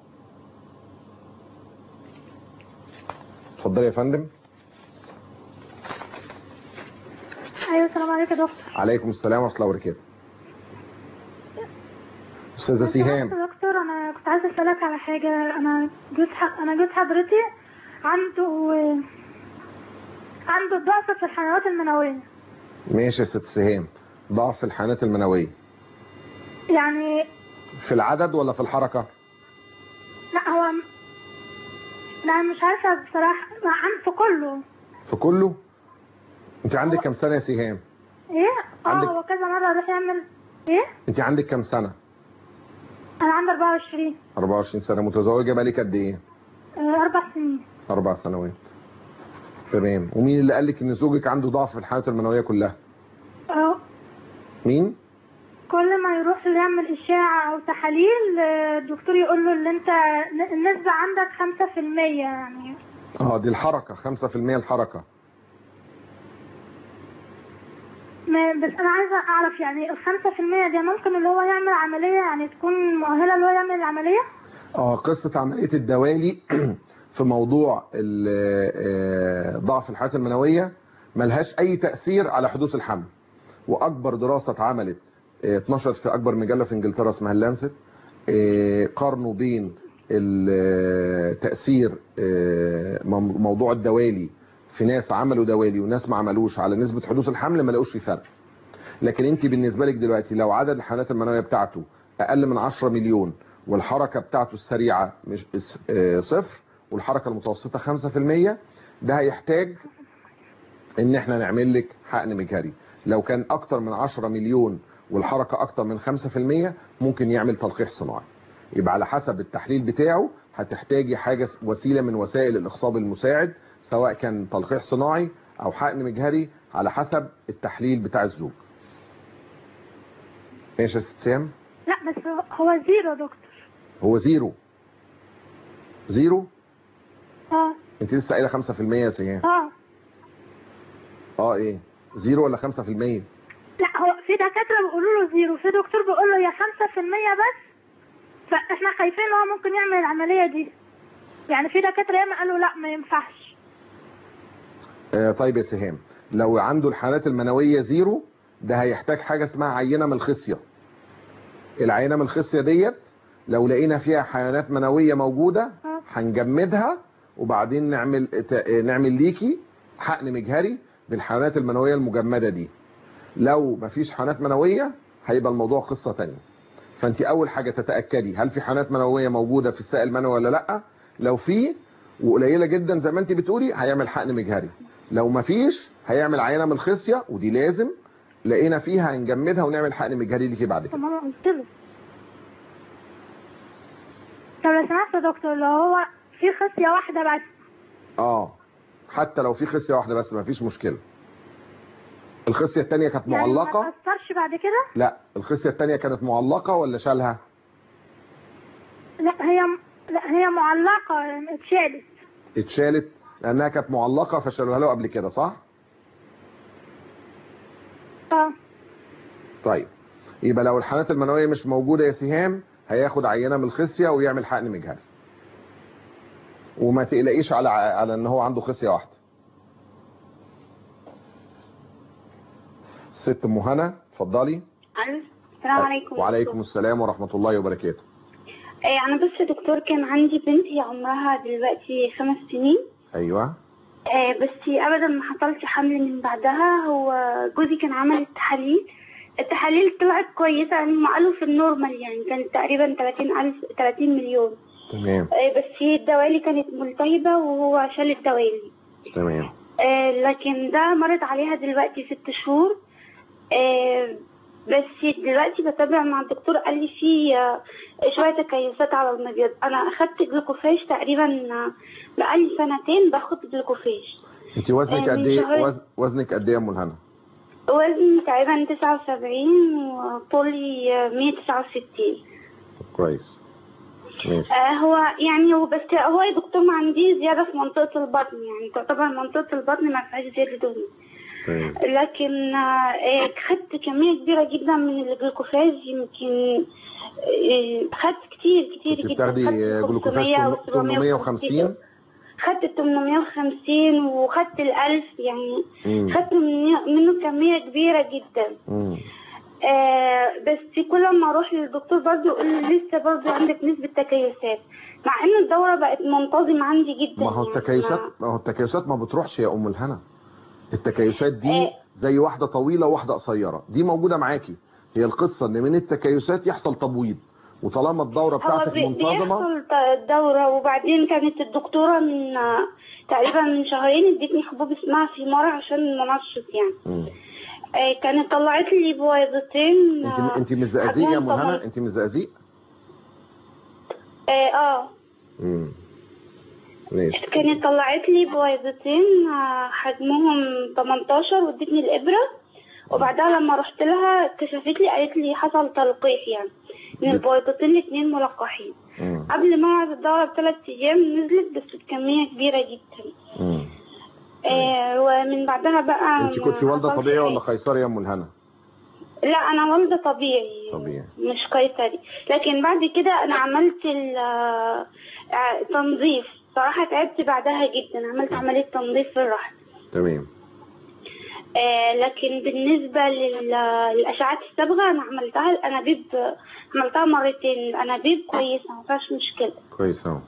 اتفضلي يا فندم ايوه السلام عليكم يا دكتور عليكم السلام ورحمه الله وبركاته استاذه سيهام يا دكتور انا كنت عايزه اسالك على حاجه انا جوز ح... انا جوز حضرتي عنده عنده ضعف في الحيوانات المنويه ماشي يا ست سهام ضعف في الحيوانات المنويه يعني في العدد ولا في الحركه لا هو لا مش عارفه بصراحه عن في كله في كله انت عندك كام سنه يا سيهام ايه اه عندك- هو كذا مره يروح يعمل ايه انت عندك كام سنه انا عندي 24 24 سنه متزوجه بقالك قد ايه آه، اربع سنين اربع سنوات تمام ومين اللي قال لك ان زوجك عنده ضعف في الحيوانات المنويه كلها اه مين كل ما يروح يعمل إشاعة أو تحاليل آه، الدكتور يقول له اللي أنت النسبة عندك خمسة في المية يعني اه دي الحركه 5% الحركه ما- بس أنا عايزة أعرف يعني الخمسة في المية دي ممكن اللي هو يعمل عملية يعني تكون مؤهلة اللي هو يعمل العملية اه قصه عمليه الدوالي في موضوع ال- آه، ضعف الحيوانات المنويه ملهاش اي تاثير على حدوث الحمل واكبر دراسه اتعملت آه، اتنشرت في اكبر مجله في انجلترا اسمها اللانست آه، قارنوا بين ال- آه، تاثير آه، مم- موضوع الدوالي في ناس عملوا دوالي وناس ما عملوش على نسبه حدوث الحمل ما لقوش في فرق لكن انت بالنسبه لك دلوقتي لو عدد الحيوانات المنويه بتاعته اقل من 10 مليون والحركه بتاعته السريعه مش اس- آه، صفر والحركه المتوسطه 5% ده هيحتاج ان احنا نعمل لك حقن مجهري لو كان اكتر من 10 مليون والحركه اكتر من 5% ممكن يعمل تلقيح صناعي يبقى على حسب التحليل بتاعه هتحتاجي حاجه وسيله من وسائل الاخصاب المساعد سواء كان تلقيح صناعي او حقن مجهري على حسب التحليل بتاع الزوج ماشي يا ست سام لا بس هو- هو زيرو يا دكتور هو زيرو زيرو اه انت لسه قايله 5% يا سيام اه اه ايه زيرو ولا 5% لا هو في دكاترة بيقولوا له زيرو في دكتور بيقول له يا خمسة في المية بس فاحنا خايفين ان هو ممكن يعمل العملية دي يعني في دكاترة ياما قالوا لا ما ينفعش آه طيب يا سهام لو عنده الحالات المنويه زيرو ده هيحتاج حاجه اسمها عينه من الخصيه العينه من الخصيه ديت لو لقينا فيها حيوانات منويه موجوده هنجمدها وبعدين نعمل ت- نعمل ليكي حقن مجهري بالحيوانات المنويه المجمده دي لو مفيش حيوانات منويه هيبقى الموضوع قصه تانية فانت اول حاجه تتاكدي هل في حيوانات منويه موجوده في السائل المنوي ولا لا لو في وقليله جدا زي ما انت بتقولي هيعمل حقن مجهري لو مفيش هيعمل عينه من الخصيه ودي لازم لقينا فيها هنجمدها ونعمل حقن مجهري ليكي بعد طب كده ما انا قلت له طب لو سمحت يا دكتور لو هو في خصية واحدة بس اه حتى لو في خصيه واحده بس مفيش مشكله الخصيه الثانيه كانت يعني ما معلقه تأثرش بعد كده لا الخصيه الثانيه كانت معلقه ولا شالها لا هي لا هي معلقة يعني اتشالت اتشالت لانها كانت معلقه فشالوها له قبل كده صح اه طيب يبقى لو الحالات المنويه مش موجوده يا سهام هياخد عينه من الخصيه ويعمل حقن مجهري وما تقلقيش على على ان هو عنده خصيه واحده ست ام هنا اتفضلي السلام عليكم وعليكم السلام ورحمه الله وبركاته آه، انا بس يا دكتور كان عندي بنت هي عمرها دلوقتي خمس سنين ايوه آه، بس ابدا ما حصلش حمل من بعدها هو جوزي كان عمل التحاليل التحاليل طلعت كويسة يعني ما قالوا في النورمال يعني كانت تقريبا 30 ألف 30 مليون تمام آه، بس هي الدوالي كانت ملتهبة وهو شال الدوالي تمام آه، لكن ده مرت عليها دلوقتي ست شهور آه، بس دلوقتي بتابع مع الدكتور قال لي في آه، شوية تكيسات على المبيض أنا أخدت جلوكوفاج تقريبا آه، بقالي سنتين باخد جلوكوفاج انت وزنك آه، قد من ايه شهرين. وز- وزنك قد ايه يا ام الهنا وزني تقريبا تسعة وسبعين وطولي آه، مية تسعة وستين كويس ماشي آه، هو يعني هو بس هو يا دكتور ما عندي زيادة في منطقة البطن يعني تعتبر منطقة البطن ما فيهاش زيادة دهون تمام لكن آه، آه، خدت كمية كبيرة جدا من الجلوكوفاج يمكن آه، خدت كتير كتير كنت جدا بتاخدي خدت جلوكوفاج 500 و 850 خدت 850 وخدت الألف يعني مم. خدت منه منه كمية كبيرة جدا مم. آه بس كل ما اروح للدكتور برضه يقول لي لسه برضه عندك نسبة تكيسات مع ان الدورة بقت منتظمة عندي جدا ما هو يعني التكيسات ما- ما هو التكيسات ما بتروحش يا ام الهنا التكيسات دي إيه. زي واحده طويله وواحده قصيره دي موجوده معاكي هي القصه ان من التكيسات يحصل تبويض وطالما الدوره هو بتاعتك بي- منتظمه بيحصل ت- دورة وبعدين كانت الدكتورة من آه، تقريبا من شهرين ادتني حبوب اسمها فيمار عشان منشط يعني مم. آه، كانت طلعت لي بويضتين انت آه، انت مش زقازيق يا ام حجمهم الهنا طبعاً- انت مش زقازيق اه اه مم. ماشي كانت طلعت لي بويضتين آه، حجمهم 18 وادتني الابره وبعدها لما رحت لها كشفت لي قالت لي حصل تلقيح يعني من بت- البويضتين الاثنين ملقحين مم. قبل موعد الدورة بثلاث أيام نزلت بس بكمية كبيرة جدا مم. آه ومن بعدها بقى انت ما كنت والده حصلش طبيعي ولا حاجة. قيصري يا ام الهنا لا أنا والدة طبيعي طبيعي. مش قيصري لكن بعد كده أنا عملت ال- آه، آه، تنظيف صراحة تعبت بعدها جدا عملت عملية تنظيف في الرحم تمام آه لكن بالنسبة لل- للأشعات الصبغة أنا عملتها الأنابيب عملتها مرتين الأنابيب كويسة ما فيهاش مشكلة كويس اهو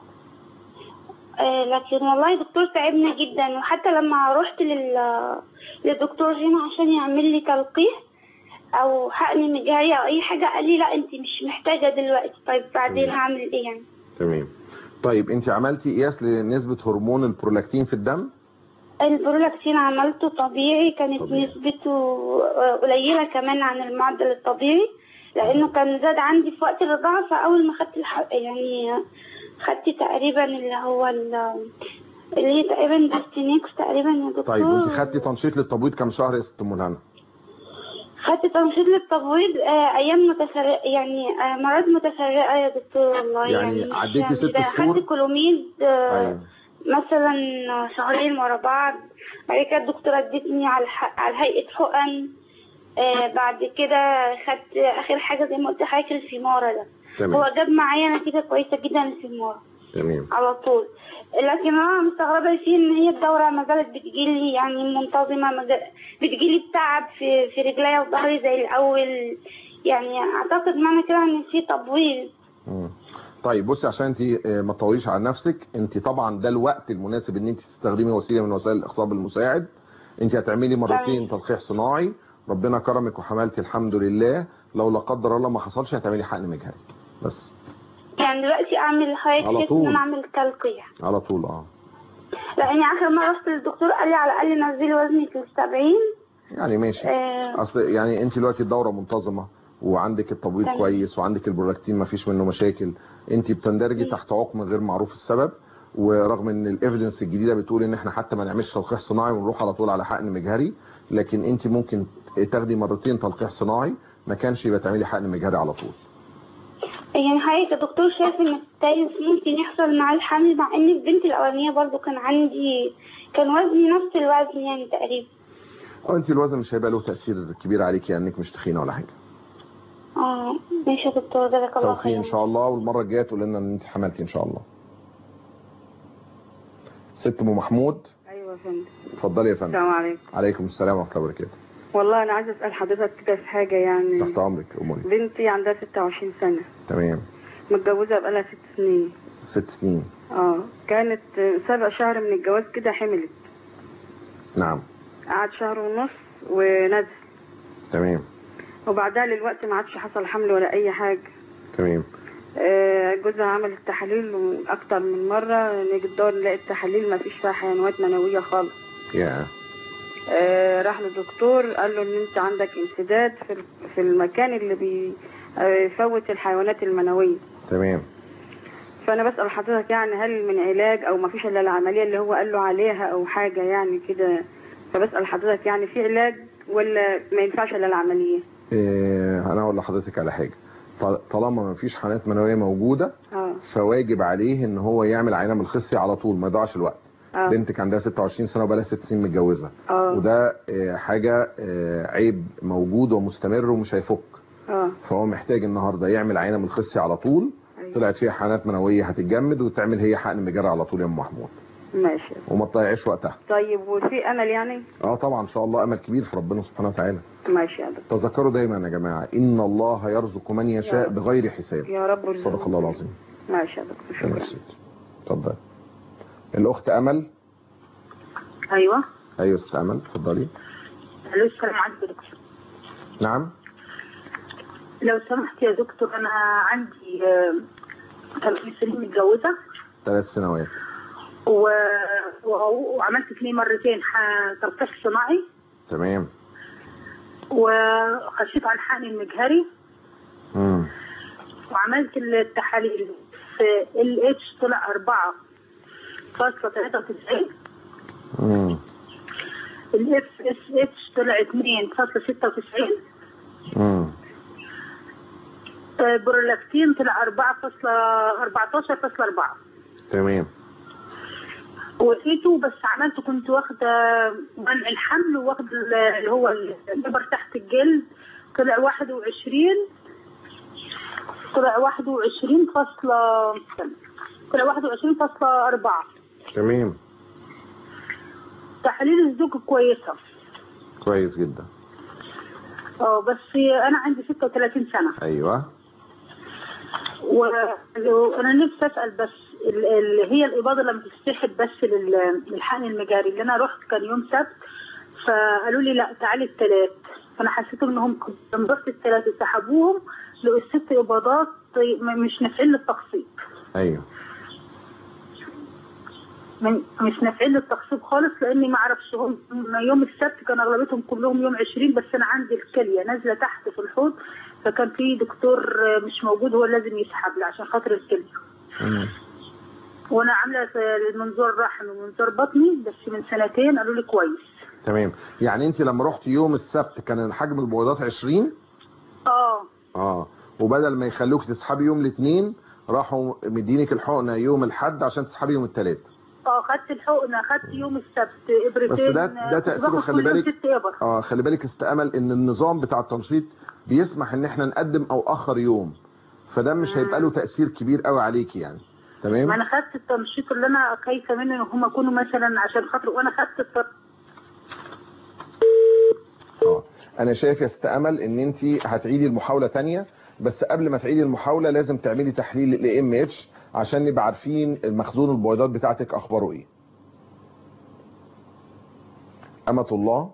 آه لكن والله دكتور تعبني جدا وحتى لما رحت لل للدكتور هنا عشان يعمل لي تلقيح او حقن مجاري او اي حاجه قال لي لا انت مش محتاجه دلوقتي طيب بعدين مم. هعمل ايه يعني تمام طيب انت عملتي قياس لنسبه هرمون البرولاكتين في الدم البرولاكتين عملته طبيعي كانت طبيعي. نسبته آه، قليله كمان عن المعدل الطبيعي لانه كان زاد عندي في وقت الرضاعه فاول ما خدت الح... يعني آه، خدت تقريبا اللي هو ال... اللي هي تقريبا ديستينيكس تقريبا يا دكتور طيب وانت خدتي تنشيط للتبويض كام شهر يا ست ام الهنا خدت تنشيط للتبويض آه، ايام متفرقه يعني آه، مرات متفرقه يا دكتور والله يعني يعني مش- عديتي مش ست ده. شهور؟ خدت كولوميد آه، ايوه مثلا شهرين ورا بعض بعد كده الدكتوره ادتني على الح- على هيئه حقن آه، بعد كده خدت اخر حاجه زي ما قلت لحضرتك الفيمارا ده تمام هو جاب معايا نتيجه كويسه جدا الفيمارا تمام على طول لكن انا مستغربه فيه ان هي الدوره ما زالت بتجيلي يعني منتظمه ما زال- بتجيلي بتعب في في رجليا وظهري زي الاول يعني اعتقد معنى كده ان في تبويض مم. طيب بصي عشان انت آه، ما تطوليش على نفسك انت طبعا ده الوقت المناسب ان انت تستخدمي وسيله من وسائل الاخصاب المساعد انت هتعملي مرتين تلقيح صناعي ربنا كرمك وحملتي الحمد لله لو لا قدر الله ما حصلش هتعملي حقن مجهري بس يعني دلوقتي اعمل حضرتك على شايف طول. ان انا اعمل تلقيح على طول اه لاني اخر مره رحت للدكتور قال لي على الاقل نزلي وزنك ل 70 يعني ماشي آه، اصل يعني انت دلوقتي الدوره منتظمه وعندك التبويض تمام. كويس وعندك البرولاكتين ما فيش منه مشاكل انت بتندرجي مم. تحت عقم غير معروف السبب ورغم ان الايفيدنس الجديده بتقول ان احنا حتى ما نعملش تلقيح صناعي ونروح على طول على حقن مجهري لكن انت ممكن تاخدي مرتين تلقيح صناعي ما كانش يبقى تعملي حقن مجهري على طول يعني حضرتك يا دكتور شايف ان التالت ممكن يحصل معاه الحمل مع ان البنت الاولانيه برضو كان عندي كان وزني نفس الوزن يعني تقريبا اه انت الوزن مش هيبقى له تاثير كبير عليكي يعني انك مش تخينه ولا حاجه اه ماشي يا دكتور جزاك الله توفيق خير ان شاء الله والمره الجايه تقول لنا ان انت حملتي ان شاء الله ست ام محمود ايوه يا فندم اتفضلي يا فندم السلام عليكم عليكم السلام ورحمه الله وبركاته والله انا عايزه اسال حضرتك كده في حاجه يعني تحت امرك اموري بنتي عندها 26 سنه تمام متجوزه بقالها ست سنين ست سنين اه كانت سبع شهر من الجواز كده حملت نعم قعد شهر ونص ونزل تمام وبعدها للوقت ما عادش حصل حمل ولا اي حاجه تمام آه، جوزها عمل التحاليل اكتر من مره نيجي ندور نلاقي التحاليل ما فيش فيها حيوانات منويه خالص يا آه، راح للدكتور قال له ان انت عندك انسداد في ال- في المكان اللي بيفوت الحيوانات المنويه تمام فانا بسال حضرتك يعني هل من علاج او ما فيش الا العمليه اللي هو قال له عليها او حاجه يعني كده فبسال حضرتك يعني في علاج ولا ما ينفعش الا العمليه إيه انا اقول لحضرتك على حاجه طال- طالما ما فيش حالات منويه موجوده اه فواجب عليه ان هو يعمل عينه من الخصي على طول ما يضيعش الوقت اه بنتك عندها 26 سنه وبقالها 6 سنين متجوزه اه وده آه، حاجه آه، عيب موجود ومستمر ومش هيفك اه فهو محتاج النهارده يعمل عينه من الخصي على طول أيوة. طلعت فيها حالات منويه هتتجمد وتعمل هي حقن مجرى على طول يا ام محمود ماشي وما تضيعش وقتها طيب وفي امل يعني اه طبعا ان شاء الله امل كبير في ربنا سبحانه وتعالى ماشي يا دكتور تذكروا دايما يا جماعه ان الله يرزق من يشاء رب. بغير حساب يا رب صدق الله العظيم ماشي يا دكتور شكرا شكرا ست اتفضل الاخت امل ايوه ايوه ست امل اتفضلي الو السلام عليكم يا دكتور نعم لو سمحت يا دكتور انا عندي ثلاث سنين متجوزه ثلاث سنوات و... و... وعملت فيه مرتين ح- تلقيح صناعي تمام وخشيت على الحقن المجهري امم وعملت التحاليل في ال اتش طلع 4 فاصلة 93 امم الاف اس اتش طلع 2.96 امم آه، برولاكتين طلع 4.14.4 تمام وقيته بس عملته كنت واخده منع الحمل واخده ال- اللي هو الابر تحت الجلد طلع 21 طلع 21 فاصلة طلع 21 فاصلة 4 تمام تحاليل الزوج كويسة كويس جدا اه بس انا عندي 36 سنة ايوه و- وانا نفسي اسال بس ال- اللي هي الاباضه لما تستحب بس لل- للحقن المجاري اللي انا رحت كان يوم سبت فقالوا لي لا تعالي الثلاث فانا حسيت انهم كنت لما رحت الثلاث سحبوهم لقوا الست اباضات م- مش نافعين للتخصيب ايوه من- مش نافعين للتخصيب خالص لاني ما اعرفش هم يوم السبت كان اغلبيتهم كلهم يوم 20 بس انا عندي الكليه نازله تحت في الحوض فكان في دكتور مش موجود هو لازم يسحب لي عشان خاطر الكليه مم. وانا عامله المنظار رحم ومنظار بطني بس من سنتين قالوا لي كويس تمام يعني انت لما رحت يوم السبت كان حجم البويضات 20 اه اه وبدل ما يخلوك تسحبي يوم الاثنين راحوا مدينك الحقنه يوم الاحد عشان تسحبي يوم الثلاث اه خدت الحقنه خدت يوم السبت ابرتين بس ده ده كنت تاثيره باخد خلي كل يوم بالك ست ابر اه خلي بالك استأمل ان النظام بتاع التنشيط بيسمح ان احنا نقدم او اخر يوم فده مش هيبقى له تاثير كبير قوي عليكي يعني ما تمام انا خدت التنشيط اللي انا خايفه منه ان هم يكونوا مثلا عشان خاطر وانا خدت الت- اه انا شايف يا ست امل ان انت هتعيدي المحاوله تانية بس قبل ما تعيدي المحاوله لازم تعملي تحليل ال ام اتش عشان نبقى عارفين مخزون البويضات بتاعتك اخباره ايه امة الله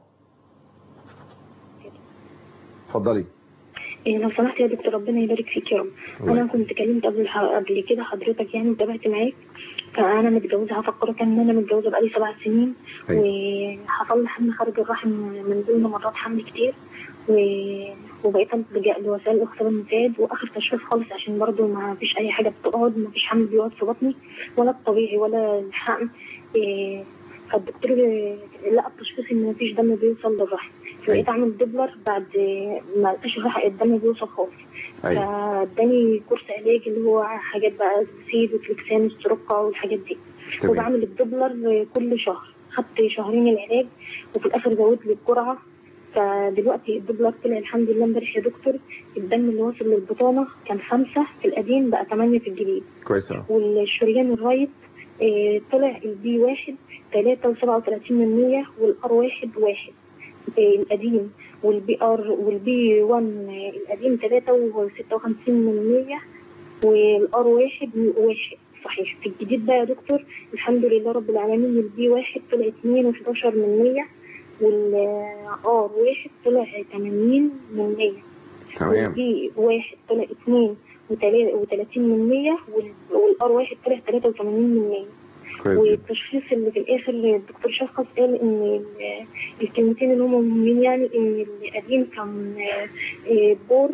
اتفضلي إيه لو سمحت يا دكتور ربنا يبارك فيك يا رب الله انا كنت كلمت قبل الح- قبل كده حضرتك يعني وتابعت معاك فانا متجوزه هفكرك ان انا متجوزه بقالي سبع سنين وحصل لي حمل خارج الرحم من ضمن مرات حمل كتير و... وبقيت بلجأ لوسائل اختبار النتاج واخر تشخيص خالص عشان برضو ما فيش اي حاجه بتقعد ما فيش حمل بيقعد في بطني ولا الطبيعي ولا الحقن إيه فالدكتور آه، لقى التشخيص ان مفيش دم بيوصل للرحم فبقيت اعمل دوبلر بعد آه، ما لقاش الرحم الدم بيوصل خالص ايوه فاداني كورس علاج اللي هو حاجات بقى سيد وفليكسان والسرقه والحاجات دي تمام. وبعمل الدوبلر كل شهر خدت شهرين العلاج وفي الاخر زودت لي الجرعه فدلوقتي الدوبلر طلع الحمد لله امبارح يا دكتور الدم اللي واصل للبطانه كان خمسه في القديم بقى ثمانيه في الجديد كويس أوي. والشريان الرايت آه، طلع البي واحد تلاتة وسبعة وتلاتين من مية والار واحد واحد آه، القديم والبي ار والبي 1 القديم تلاتة وستة وخمسين من مية والار واحد واحد صحيح في الجديد بقى يا دكتور الحمد لله رب العالمين البي واحد طلع اتنين وحداشر من مية والار واحد طلع تمانين من مية تمام والبي واحد طلع اتنين وتلا- وتلاتين من مية وال- والار واحد طلع تلاتة وتمانين من مية كويس جدا. والتشخيص اللي في الاخر الدكتور شخص قال ان ال- الكلمتين اللي هم مهمين يعني ان القديم كان آه، آه، بور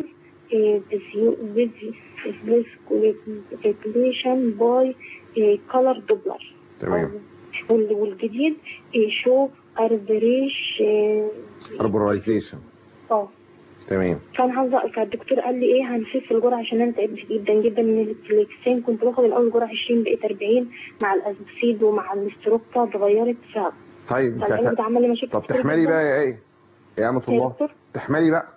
فيزيكوليشن باي كولر دوبلر تمام والجديد شو اربريش اربورايزيشن اه تمام فانا عاوزه فالدكتور قال لي ايه هنخف الجرعه عشان انا تعبت جدا جدا من الفليكسين كنت باخد الاول جرعه 20 بقيت 40 مع الازوكسيد ومع الاستروكتا اتغيرت ف طيب انت فالعلاج هت- ده عمل لي مشاكل طب كتير تحملي جداً. بقى يا ايه يا أمة يا الله دكتور تحملي بقى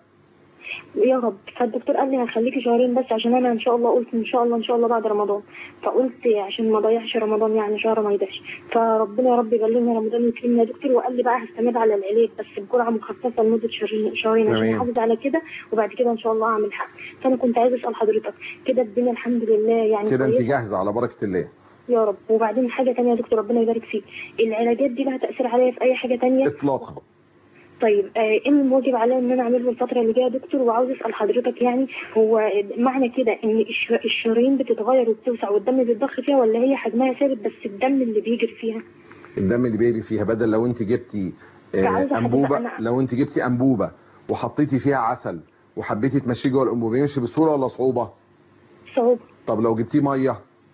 يا رب فالدكتور قال لي هخليكي شهرين بس عشان انا ان شاء الله قلت ان شاء الله ان شاء الله بعد رمضان فقلت عشان ما اضيعش رمضان يعني شهر ما يضيعش فربنا يا رب يبلغنا رمضان ويكرمنا يا دكتور وقال لي بقى هستمر على العلاج بس بجرعه مخففه لمده شهرين شهرين عشان تمام. احافظ على كده وبعد كده ان شاء الله اعمل حق فانا كنت عايزه اسال حضرتك كده الدنيا الحمد لله يعني كده انت كويسة؟ جاهزة على بركة الله يا رب وبعدين حاجه تانية يا دكتور ربنا يبارك فيك العلاجات دي لها تاثير عليا في اي حاجه تانية اطلاقا طيب آه، ايه الواجب عليا ان انا اعمله الفتره اللي جايه يا دكتور وعاوز اسال حضرتك يعني هو معنى كده ان الش- الشرايين بتتغير وبتوسع والدم بيتضخ فيها ولا هي حجمها ثابت بس الدم اللي بيجري فيها الدم اللي بيجري فيها بدل لو انت جبتي آه، عايزة حضرتك انبوبة أنا- لو انت جبتي انبوبة وحطيتي فيها عسل وحبيتي تمشيه جوه الانبوبة يمشي بسهولة ولا صعوبة صعوبة طب لو جبتيه مية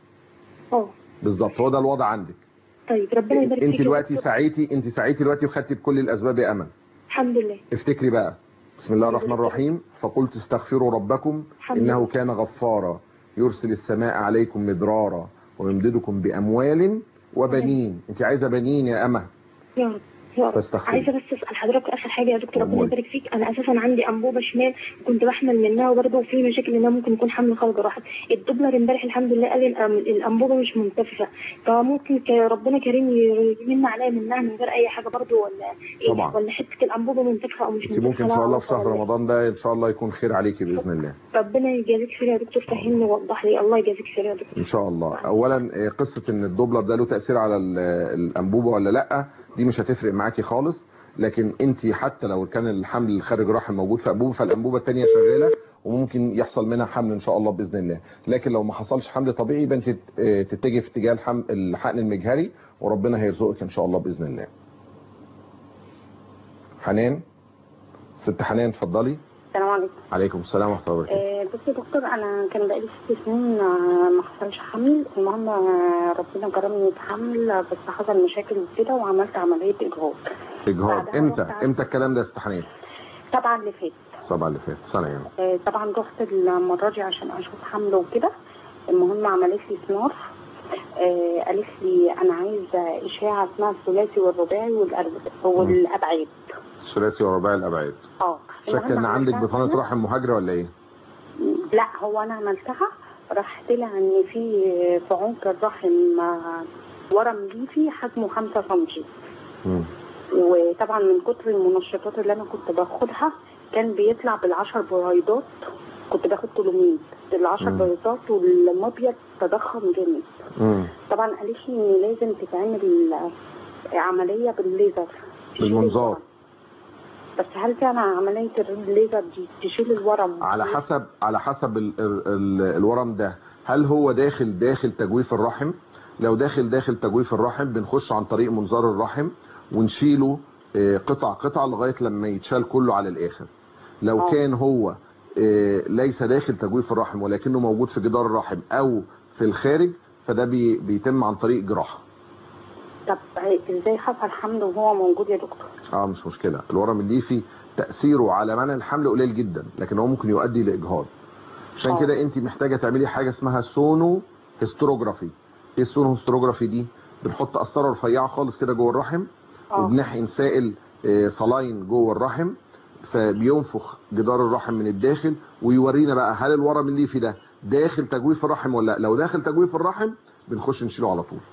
اه بالظبط هو ده الوضع عندك طيب ربنا يبارك فيك انت يا دلوقتي دكتور. سعيتي انت سعيتي دلوقتي وخدتي بكل الاسباب يا امل الحمد لله افتكري بقى بسم الله الرحمن الرحيم فقلت استغفروا ربكم الحمد انه لله. كان غفارا يرسل السماء عليكم مدرارا ويمددكم باموال وبنين انت عايزه بنين يا امه يا رب يا رب فاستغفر. عايزه بس اسال حضرتك اخر حاجه يا دكتور ربنا أمور. يبارك فيك انا اساسا عندي انبوبه شمال كنت بحمل منها وبرضه في مشاكل انها ممكن يكون حمل خارج الرحم الدبلر امبارح الحمد لله قال الأم- الانبوبه مش منتفخه فممكن ك- ربنا كريم ي- يمن عليا منها من غير اي حاجه برضه ولا إيه؟ طبعا. ولا حته الانبوبه منتفخه او مش انت منتفخه ممكن ان لا شاء الله أعرف في شهر ولا إيه. رمضان ده ان شاء الله يكون خير عليكي باذن الله ربنا يجازيك خير يا دكتور فهمني ووضح لي الله يجازيك خير يا دكتور ان شاء الله اولا آه، قصه ان الدوبلر ده له تاثير على ال- الانبوبه ولا لا دي مش هتفرق معاكي خالص لكن انت حتى لو كان الحمل الخارج رحم موجود في انبوبه فالانبوبه الثانيه شغاله وممكن يحصل منها حمل ان شاء الله باذن الله لكن لو ما حصلش حمل طبيعي يبقى انت آه، تتجه في اتجاه الحمل الحقن المجهري وربنا هيرزقك ان شاء الله باذن الله حنان ست حنان اتفضلي السلام عليكم عليكم السلام ورحمه الله وبركاته آه، بصي يا دكتور انا كان بقالي ست سنين آه، ما حصلش حمل المهم آه، ربنا كرمني بحمل بس حصل مشاكل وكده وعملت عمليه اجهاض اجهاض بعدها امتى رحت امتى الكلام ده يا ست حنان طبعا اللي فات السبعه اللي فات سنه يعني آه، طبعا رحت المره دي عشان اشوف حمل وكده المهم عملت لي سنار آه، قالت لي انا عايزه اشاعه اسمها الثلاثي والرباعي والأرب- والابعاد الثلاثي ورباعي الابعاد اه شك المهم ان عندك عملتها بطانه سنة. رحم مهاجره ولا ايه لا هو انا عملتها راح طلع ان في في عنق الرحم آه، ورم ليفي حجمه 5 سم مم. وطبعا من كتر المنشطات اللي انا كنت باخدها كان بيطلع بالعشر بريدات كنت باخد كلوميد العشر مم. بريدات والمبيض تضخم جامد مم. طبعا قالت لي ان لازم تتعمل عمليه بالليزر تشيل بالمنظار الورم. بس هل فعلا عمليه الليزر دي تشيل الورم على حسب على حسب ال ال ال الورم ده هل هو داخل داخل تجويف الرحم لو داخل داخل تجويف الرحم بنخش عن طريق منظار الرحم ونشيله آه، قطع قطع لغايه لما يتشال كله على الاخر لو آه. كان هو آه، ليس داخل تجويف الرحم ولكنه موجود في جدار الرحم او في الخارج فده بي بيتم عن طريق جراحه طب ازاي حصل حمل وهو موجود يا دكتور اه مش مشكله الورم الليفي تاثيره على منع الحمل قليل جدا لكن هو ممكن يؤدي لاجهاض عشان آه. كده انت محتاجه تعملي حاجه اسمها سونو هيستروجرافي ايه السونو هيستروجرافي دي بنحط قسطره رفيعه خالص كده جوه الرحم آه. وبنحقن سائل آه، صلاين جوه الرحم فبينفخ جدار الرحم من الداخل ويورينا بقى هل الورم الليفي ده داخل تجويف الرحم ولا لا لو داخل تجويف الرحم بنخش نشيله على طول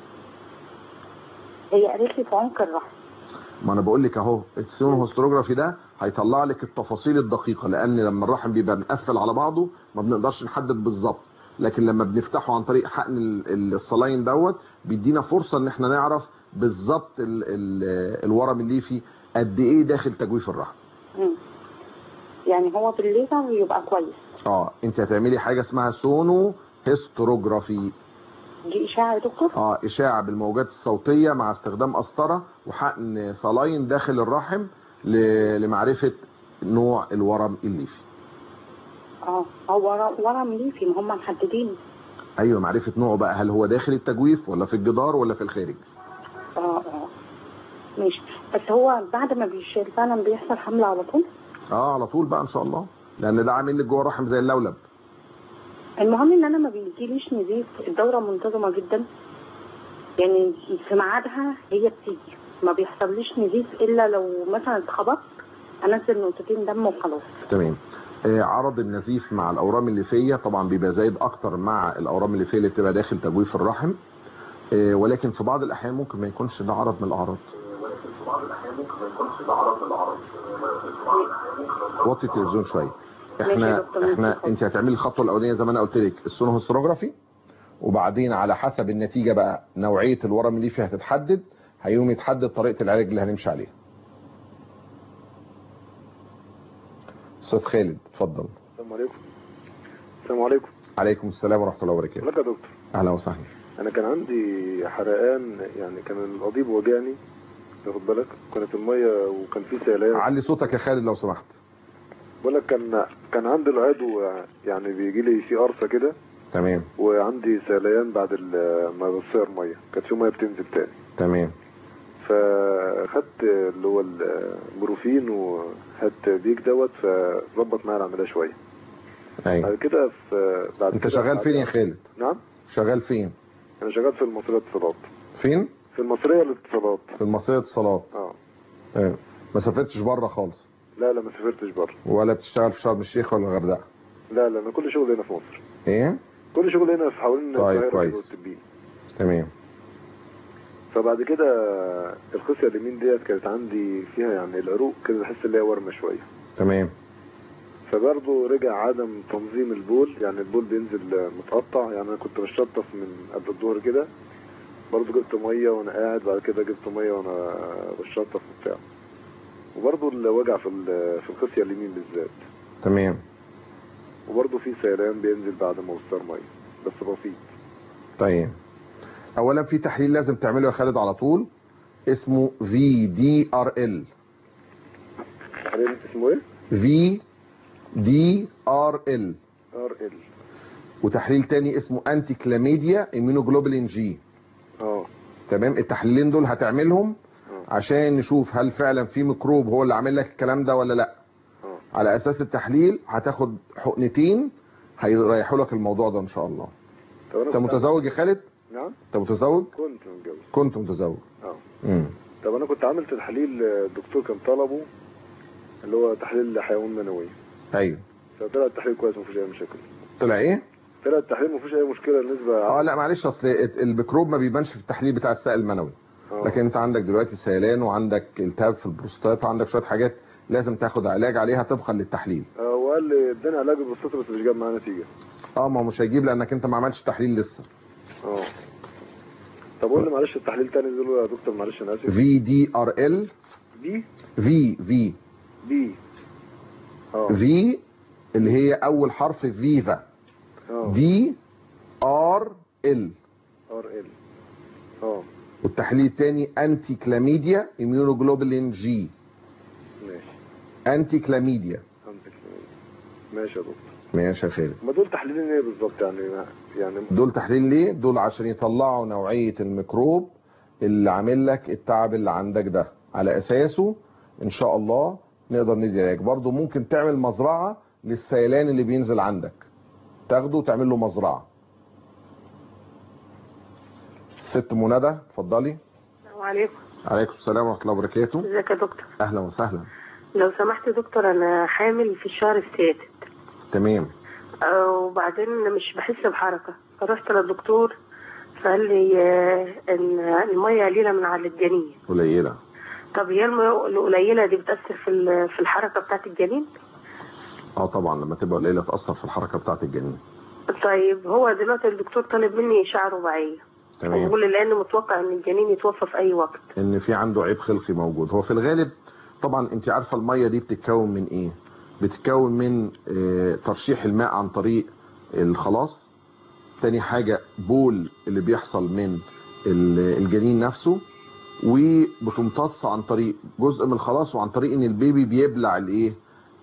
هي قالت لي في عمق الرحم ما انا بقول لك اهو السيون هيستروجرافي ده هيطلع لك التفاصيل الدقيقه لان لما الرحم بيبقى مقفل على بعضه ما بنقدرش نحدد بالظبط لكن لما بنفتحه عن طريق حقن ال- الصلاين دوت بيدينا فرصه ان احنا نعرف بالظبط ال- ال- الورم الليفي قد ايه داخل تجويف الرحم مم. يعني هو بالليزر يبقى كويس اه انت هتعملي حاجه اسمها سونو هيستروجرافي دي اشاعه يا دكتور اه اشاعه بالموجات الصوتيه مع استخدام قسطره وحقن صلاين داخل الرحم ل- لمعرفه نوع الورم الليفي اه هو ورا- ورم ليفي ما هم محددين ايوه معرفه نوعه بقى هل هو داخل التجويف ولا في الجدار ولا في الخارج اه اه ماشي بس هو بعد ما بيشيل فعلا بيحصل حمل على طول اه على طول بقى ان شاء الله لان ده عامل لك جوه الرحم زي اللولب المهم ان انا ما بيجيليش نزيف الدوره منتظمه جدا يعني في ميعادها هي بتيجي ما بيحصليش نزيف الا لو مثلا اتخبطت انزل نقطتين دم وخلاص تمام آه عرض النزيف مع الاورام الليفيه طبعا بيبقى زايد اكتر مع الاورام الليفيه اللي بتبقى داخل تجويف الرحم آه ولكن في بعض الاحيان ممكن ما يكونش ده عرض من الاعراض وطي التلفزيون شويه ماشي يا احنا دكتور، احنا ماشي. انت هتعملي الخطوه الاولانيه زي ما انا قلت لك السونو هيستروجرافي وبعدين على حسب النتيجه بقى نوعيه الورم اللي فيها هتتحدد هيقوم يتحدد طريقه العلاج اللي هنمشي عليها استاذ خالد اتفضل السلام عليكم السلام عليكم عليكم السلام ورحمه الله وبركاته لك يا دكتور اهلا وسهلا انا كان عندي حرقان يعني كان القضيب وجعني واخد بالك كانت الميه وكان في سيلان علي صوتك يا خالد لو سمحت بقول لك كان كان عندي العضو يعني بيجي لي في قرصه كده تمام وعندي سيلان بعد ال- ما بصير ميه كانت في ميه بتنزل تاني تمام فخدت اللي هو البروفين وخدت بيك دوت فظبط معايا العمليه شويه ايوه بعد كده في بعد انت كده شغال بعد- فين يا خالد نعم شغال فين انا شغال في المصريه الاتصالات فين في المصريه الاتصالات في المصريه اتصالات اه تمام ما سافرتش بره خالص لا لا ما سافرتش بره ولا بتشتغل في شرم الشيخ ولا الغردقه لا لا انا كل شغل هنا في مصر ايه كل شغل هنا في حوالين طيب، القاهرة كويس. والتبين تمام فبعد كده الخصيه اليمين ديت كانت عندي فيها يعني العروق كده بحس ان هي ورمه شويه تمام فبرضه رجع عدم تنظيم البول يعني البول بينزل متقطع يعني انا كنت بشطف من قبل الظهر كده برضه جبت ميه وانا قاعد بعد كده جبت ميه وانا بشطف وبتاع وبرضه الوجع في ال- في الخصيه اليمين بالذات تمام وبرضه في سيلان بينزل بعد ما وصل ميه بس بسيط طيب اولا في تحليل لازم تعمله يا خالد على طول اسمه في دي ار ال حاليا اسمه ايه؟ في دي ار ال ار ال وتحليل تاني اسمه انتي كلاميديا اميونوجلوبولين جي اه تمام التحليلين دول هتعملهم عشان نشوف هل فعلا في ميكروب هو اللي عامل لك الكلام ده ولا لا على اساس التحليل هتاخد حقنتين هيريحوا لك الموضوع ده ان شاء الله طب أنا انت كنت- متزوج يا خالد نعم انت متزوج كنت متجوز كنت متزوج اه امم طب انا كنت عامل تحليل الدكتور كان طلبه اللي هو تحليل حيوان منوي ايوه فطلع التحليل كويس ما فيهوش اي مشاكل طلع ايه طلع التحليل ما فيهوش اي مشكله النسبه اه لا معلش اصل الميكروب ما بيبانش في التحليل بتاع السائل المنوي آه. لكن انت عندك دلوقتي سيلان وعندك التهاب في البروستات وعندك شويه حاجات لازم تاخد علاج عليها طبقا للتحليل آه وقال لي اداني علاج بالسطر بس مش جاب معاه نتيجه اه ما هو مش هيجيب لانك انت ما عملتش تحليل لسه اه طب قول لي معلش التحليل تاني دول يا دكتور معلش انا اسف في دي ار ال بي في في بي اه في اللي هي اول حرف فيفا اه دي ار ال ار ال اه والتحليل الثاني انتي كلاميديا اميونوجلوبولين جي ماشي انتي كلاميديا عندك ماشي يا دكتور ماشي يا خالد ما دول تحليلين ايه بالظبط يعني يعني دول تحليل ليه دول عشان يطلعوا نوعية الميكروب اللي عامل لك التعب اللي عندك ده على اساسه ان شاء الله نقدر ندي علاج برضه ممكن تعمل مزرعه للسيلان اللي بينزل عندك تاخده وتعمل له مزرعه ست منى اتفضلي السلام عليكم عليكم السلام ورحمه الله وبركاته ازيك يا دكتور اهلا وسهلا لو سمحت يا دكتور انا حامل في الشهر السادس تمام آه، وبعدين مش بحس بحركه فرحت للدكتور فقال لي آه، ان الميه قليله من على الجنين قليله طب هي الميه القليله دي بتاثر في ال- في الحركه بتاعت الجنين اه طبعا لما تبقى قليله تاثر في الحركه بتاعه الجنين طيب هو دلوقتي الدكتور طالب مني اشعه رباعيه تمام وبيقول لي لان متوقع ان الجنين يتوفى في اي وقت ان في عنده عيب خلقي موجود هو في الغالب طبعا انت عارفه الميه دي بتتكون من ايه بتتكون من آه، ترشيح الماء عن طريق الخلاص تاني حاجة بول اللي بيحصل من ال- الجنين نفسه وبتمتص عن طريق جزء من الخلاص وعن طريق ان البيبي بيبلع الايه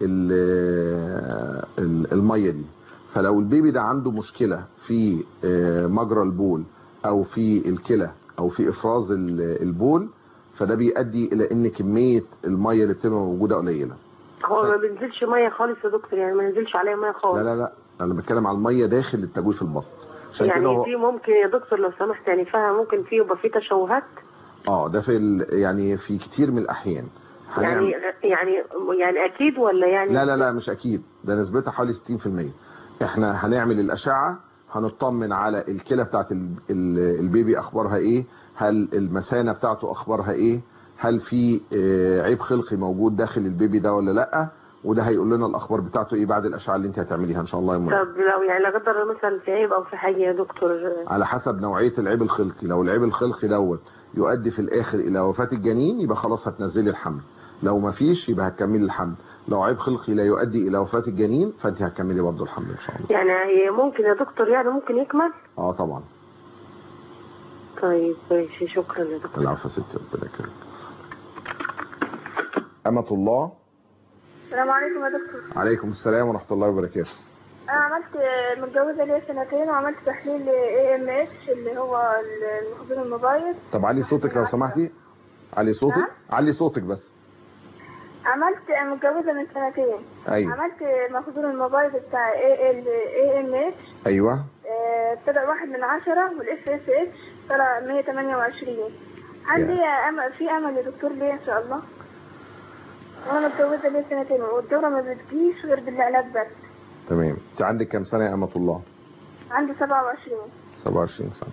ال- ال- الميه دي فلو البيبي ده عنده مشكله في آه، مجرى البول او في الكلى او في افراز ال- البول فده بيؤدي الى ان كميه الميه اللي بتبقى موجوده قليله هو ما بينزلش ميه خالص يا دكتور يعني ما ينزلش عليها ميه خالص لا لا لا انا بتكلم على الميه داخل التجويف في البطن عشان كده يعني هو في ممكن يا دكتور لو سمحت يعني فيها ممكن في يبقى في تشوهات اه ده في ال... يعني في كتير من الاحيان يعني هنعمل يعني يعني اكيد ولا يعني لا لا لا مش اكيد ده نسبتها حوالي 60% احنا هنعمل الاشعه هنطمن على الكلى بتاعت ال- ال- البيبي اخبارها ايه هل المثانه بتاعته اخبارها ايه هل في آه، عيب خلقي موجود داخل البيبي ده ولا لا وده هيقول لنا الاخبار بتاعته ايه بعد الاشعه اللي انت هتعمليها ان شاء الله يا منى طب لو يعني لا قدر الله مثلا في عيب او في حاجه يا دكتور على حسب نوعيه العيب الخلقي لو العيب الخلقي دوت يؤدي في الاخر الى وفاه الجنين يبقى خلاص هتنزلي الحمل لو ما فيش يبقى هتكملي الحمل لو عيب خلقي لا يؤدي الى وفاه الجنين فانت هتكملي برضه الحمل ان شاء الله يعني هي ممكن يا دكتور يعني ممكن يكمل اه طبعا طيب ماشي شكرا يا دكتور العفو يا ستي ربنا يكرمك أمة الله السلام عليكم يا دكتور عليكم السلام ورحمة الله وبركاته انا عملت متجوزه ليا سنتين وعملت تحليل اي ام اتش اللي هو المخزون المبيض طب علي صوتك لو سمحتي علي صوتك علي صوتك بس عملت متجوزه من سنتين أيوة عملت مخزون المبيض بتاع اي ال اي ام اتش أيوة طلع واحد من عشرة والاف اس اتش طلع 128 عندي امل في امل يا دكتور ليه ان شاء الله وانا متجوزه ليا سنتين والدوره ما بتجيش غير بالعلاج بس تمام أنت عندك كام سنة يا أمة الله عندي 27 27 سنة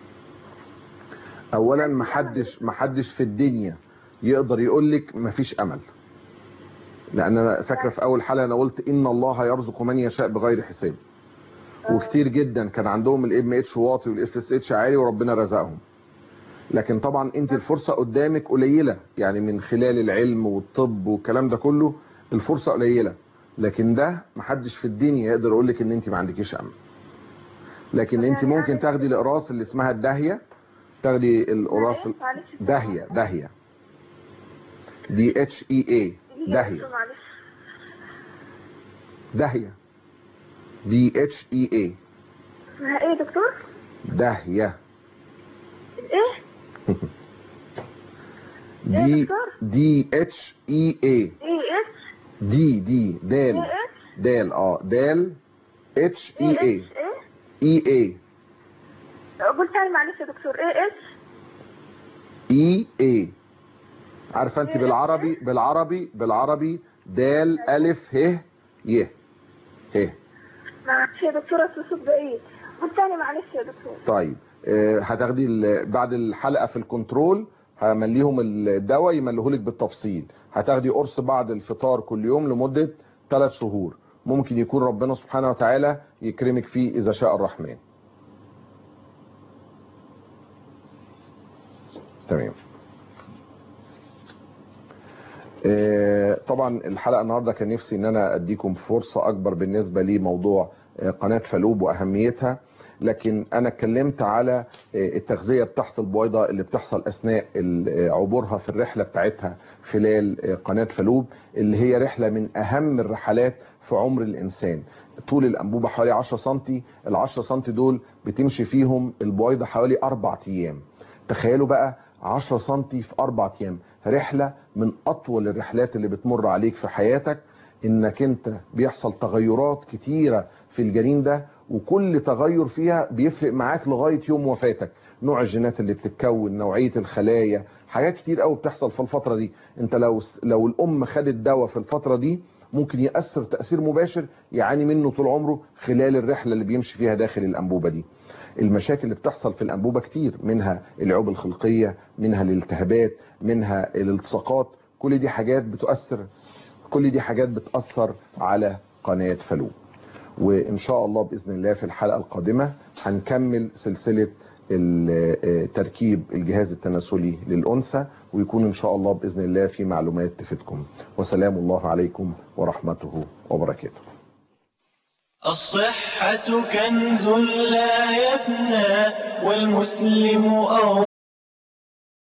أولا محدش محدش في الدنيا يقدر يقول لك مفيش أمل لأن أنا فاكرة في أول حلقة أنا قلت إن الله يرزق من يشاء بغير حساب وكتير جدا كان عندهم الام اتش واطي والاف اس اتش عالي وربنا رزقهم لكن طبعا انت الفرصه قدامك قليله يعني من خلال العلم والطب والكلام ده كله الفرصه قليله لكن ده محدش في الدنيا يقدر يقول لك ان انت ما عندكيش امل لكن انت ممكن تاخدي الاقراص اللي اسمها الداهيه تاخدي القراص داهيه داهيه دي اتش اي اي داهيه معلش داهيه دي اتش اي اي اسمها ايه يا دكتور؟ داهيه ايه؟ دي دي اتش اي اي ايه اتش؟ دي دي دال ايه اتش؟ دال اه دال اتش اي اي ايه؟ اي اي قلت تاني معلش يا دكتور ايه اتش؟ اي اي عارفه انت بالعربي بالعربي بالعربي دال الف ه ي ه معلش يا دكتور اصل الصوت بعيد قلت تاني معلش يا دكتور طيب آه، هتاخدي ال- بعد الحلقه في الكنترول همليهم الدواء يملهولك بالتفصيل هتاخدي قرص بعد الفطار كل يوم لمده 3 شهور ممكن يكون ربنا سبحانه وتعالى يكرمك فيه اذا شاء الرحمن تمام آه، طبعا الحلقه النهارده كان نفسي ان انا اديكم فرصه اكبر بالنسبه لموضوع آه، قناه فالوب واهميتها لكن انا اتكلمت على آه، التغذيه تحت البويضه اللي بتحصل اثناء ال- آه، عبورها في الرحله بتاعتها خلال آه، قناه فالوب اللي هي رحله من اهم الرحلات في عمر الانسان طول الانبوبه حوالي 10 سم ال 10 سم دول بتمشي فيهم البويضه حوالي اربع ايام تخيلوا بقى 10 سنتي في أربع أيام رحلة من أطول الرحلات اللي بتمر عليك في حياتك إنك أنت بيحصل تغيرات كتيرة في الجنين ده وكل تغير فيها بيفرق معاك لغاية يوم وفاتك نوع الجينات اللي بتتكون نوعية الخلايا حاجات كتير قوي بتحصل في الفترة دي انت لو لو الام خدت دواء في الفترة دي ممكن يأثر تأثير مباشر يعاني منه طول عمره خلال الرحلة اللي بيمشي فيها داخل الأنبوبة دي المشاكل اللي بتحصل في الأنبوبة كتير منها العيوب الخلقية منها الالتهابات منها الالتصاقات كل دي حاجات بتؤثر كل دي حاجات بتأثر على قناة فلو وإن شاء الله بإذن الله في الحلقة القادمة هنكمل سلسلة تركيب الجهاز التناسلي للأنثى ويكون إن شاء الله بإذن الله في معلومات تفيدكم وسلام الله عليكم ورحمته وبركاته الصحة كنز لا يفنى والمسلم أو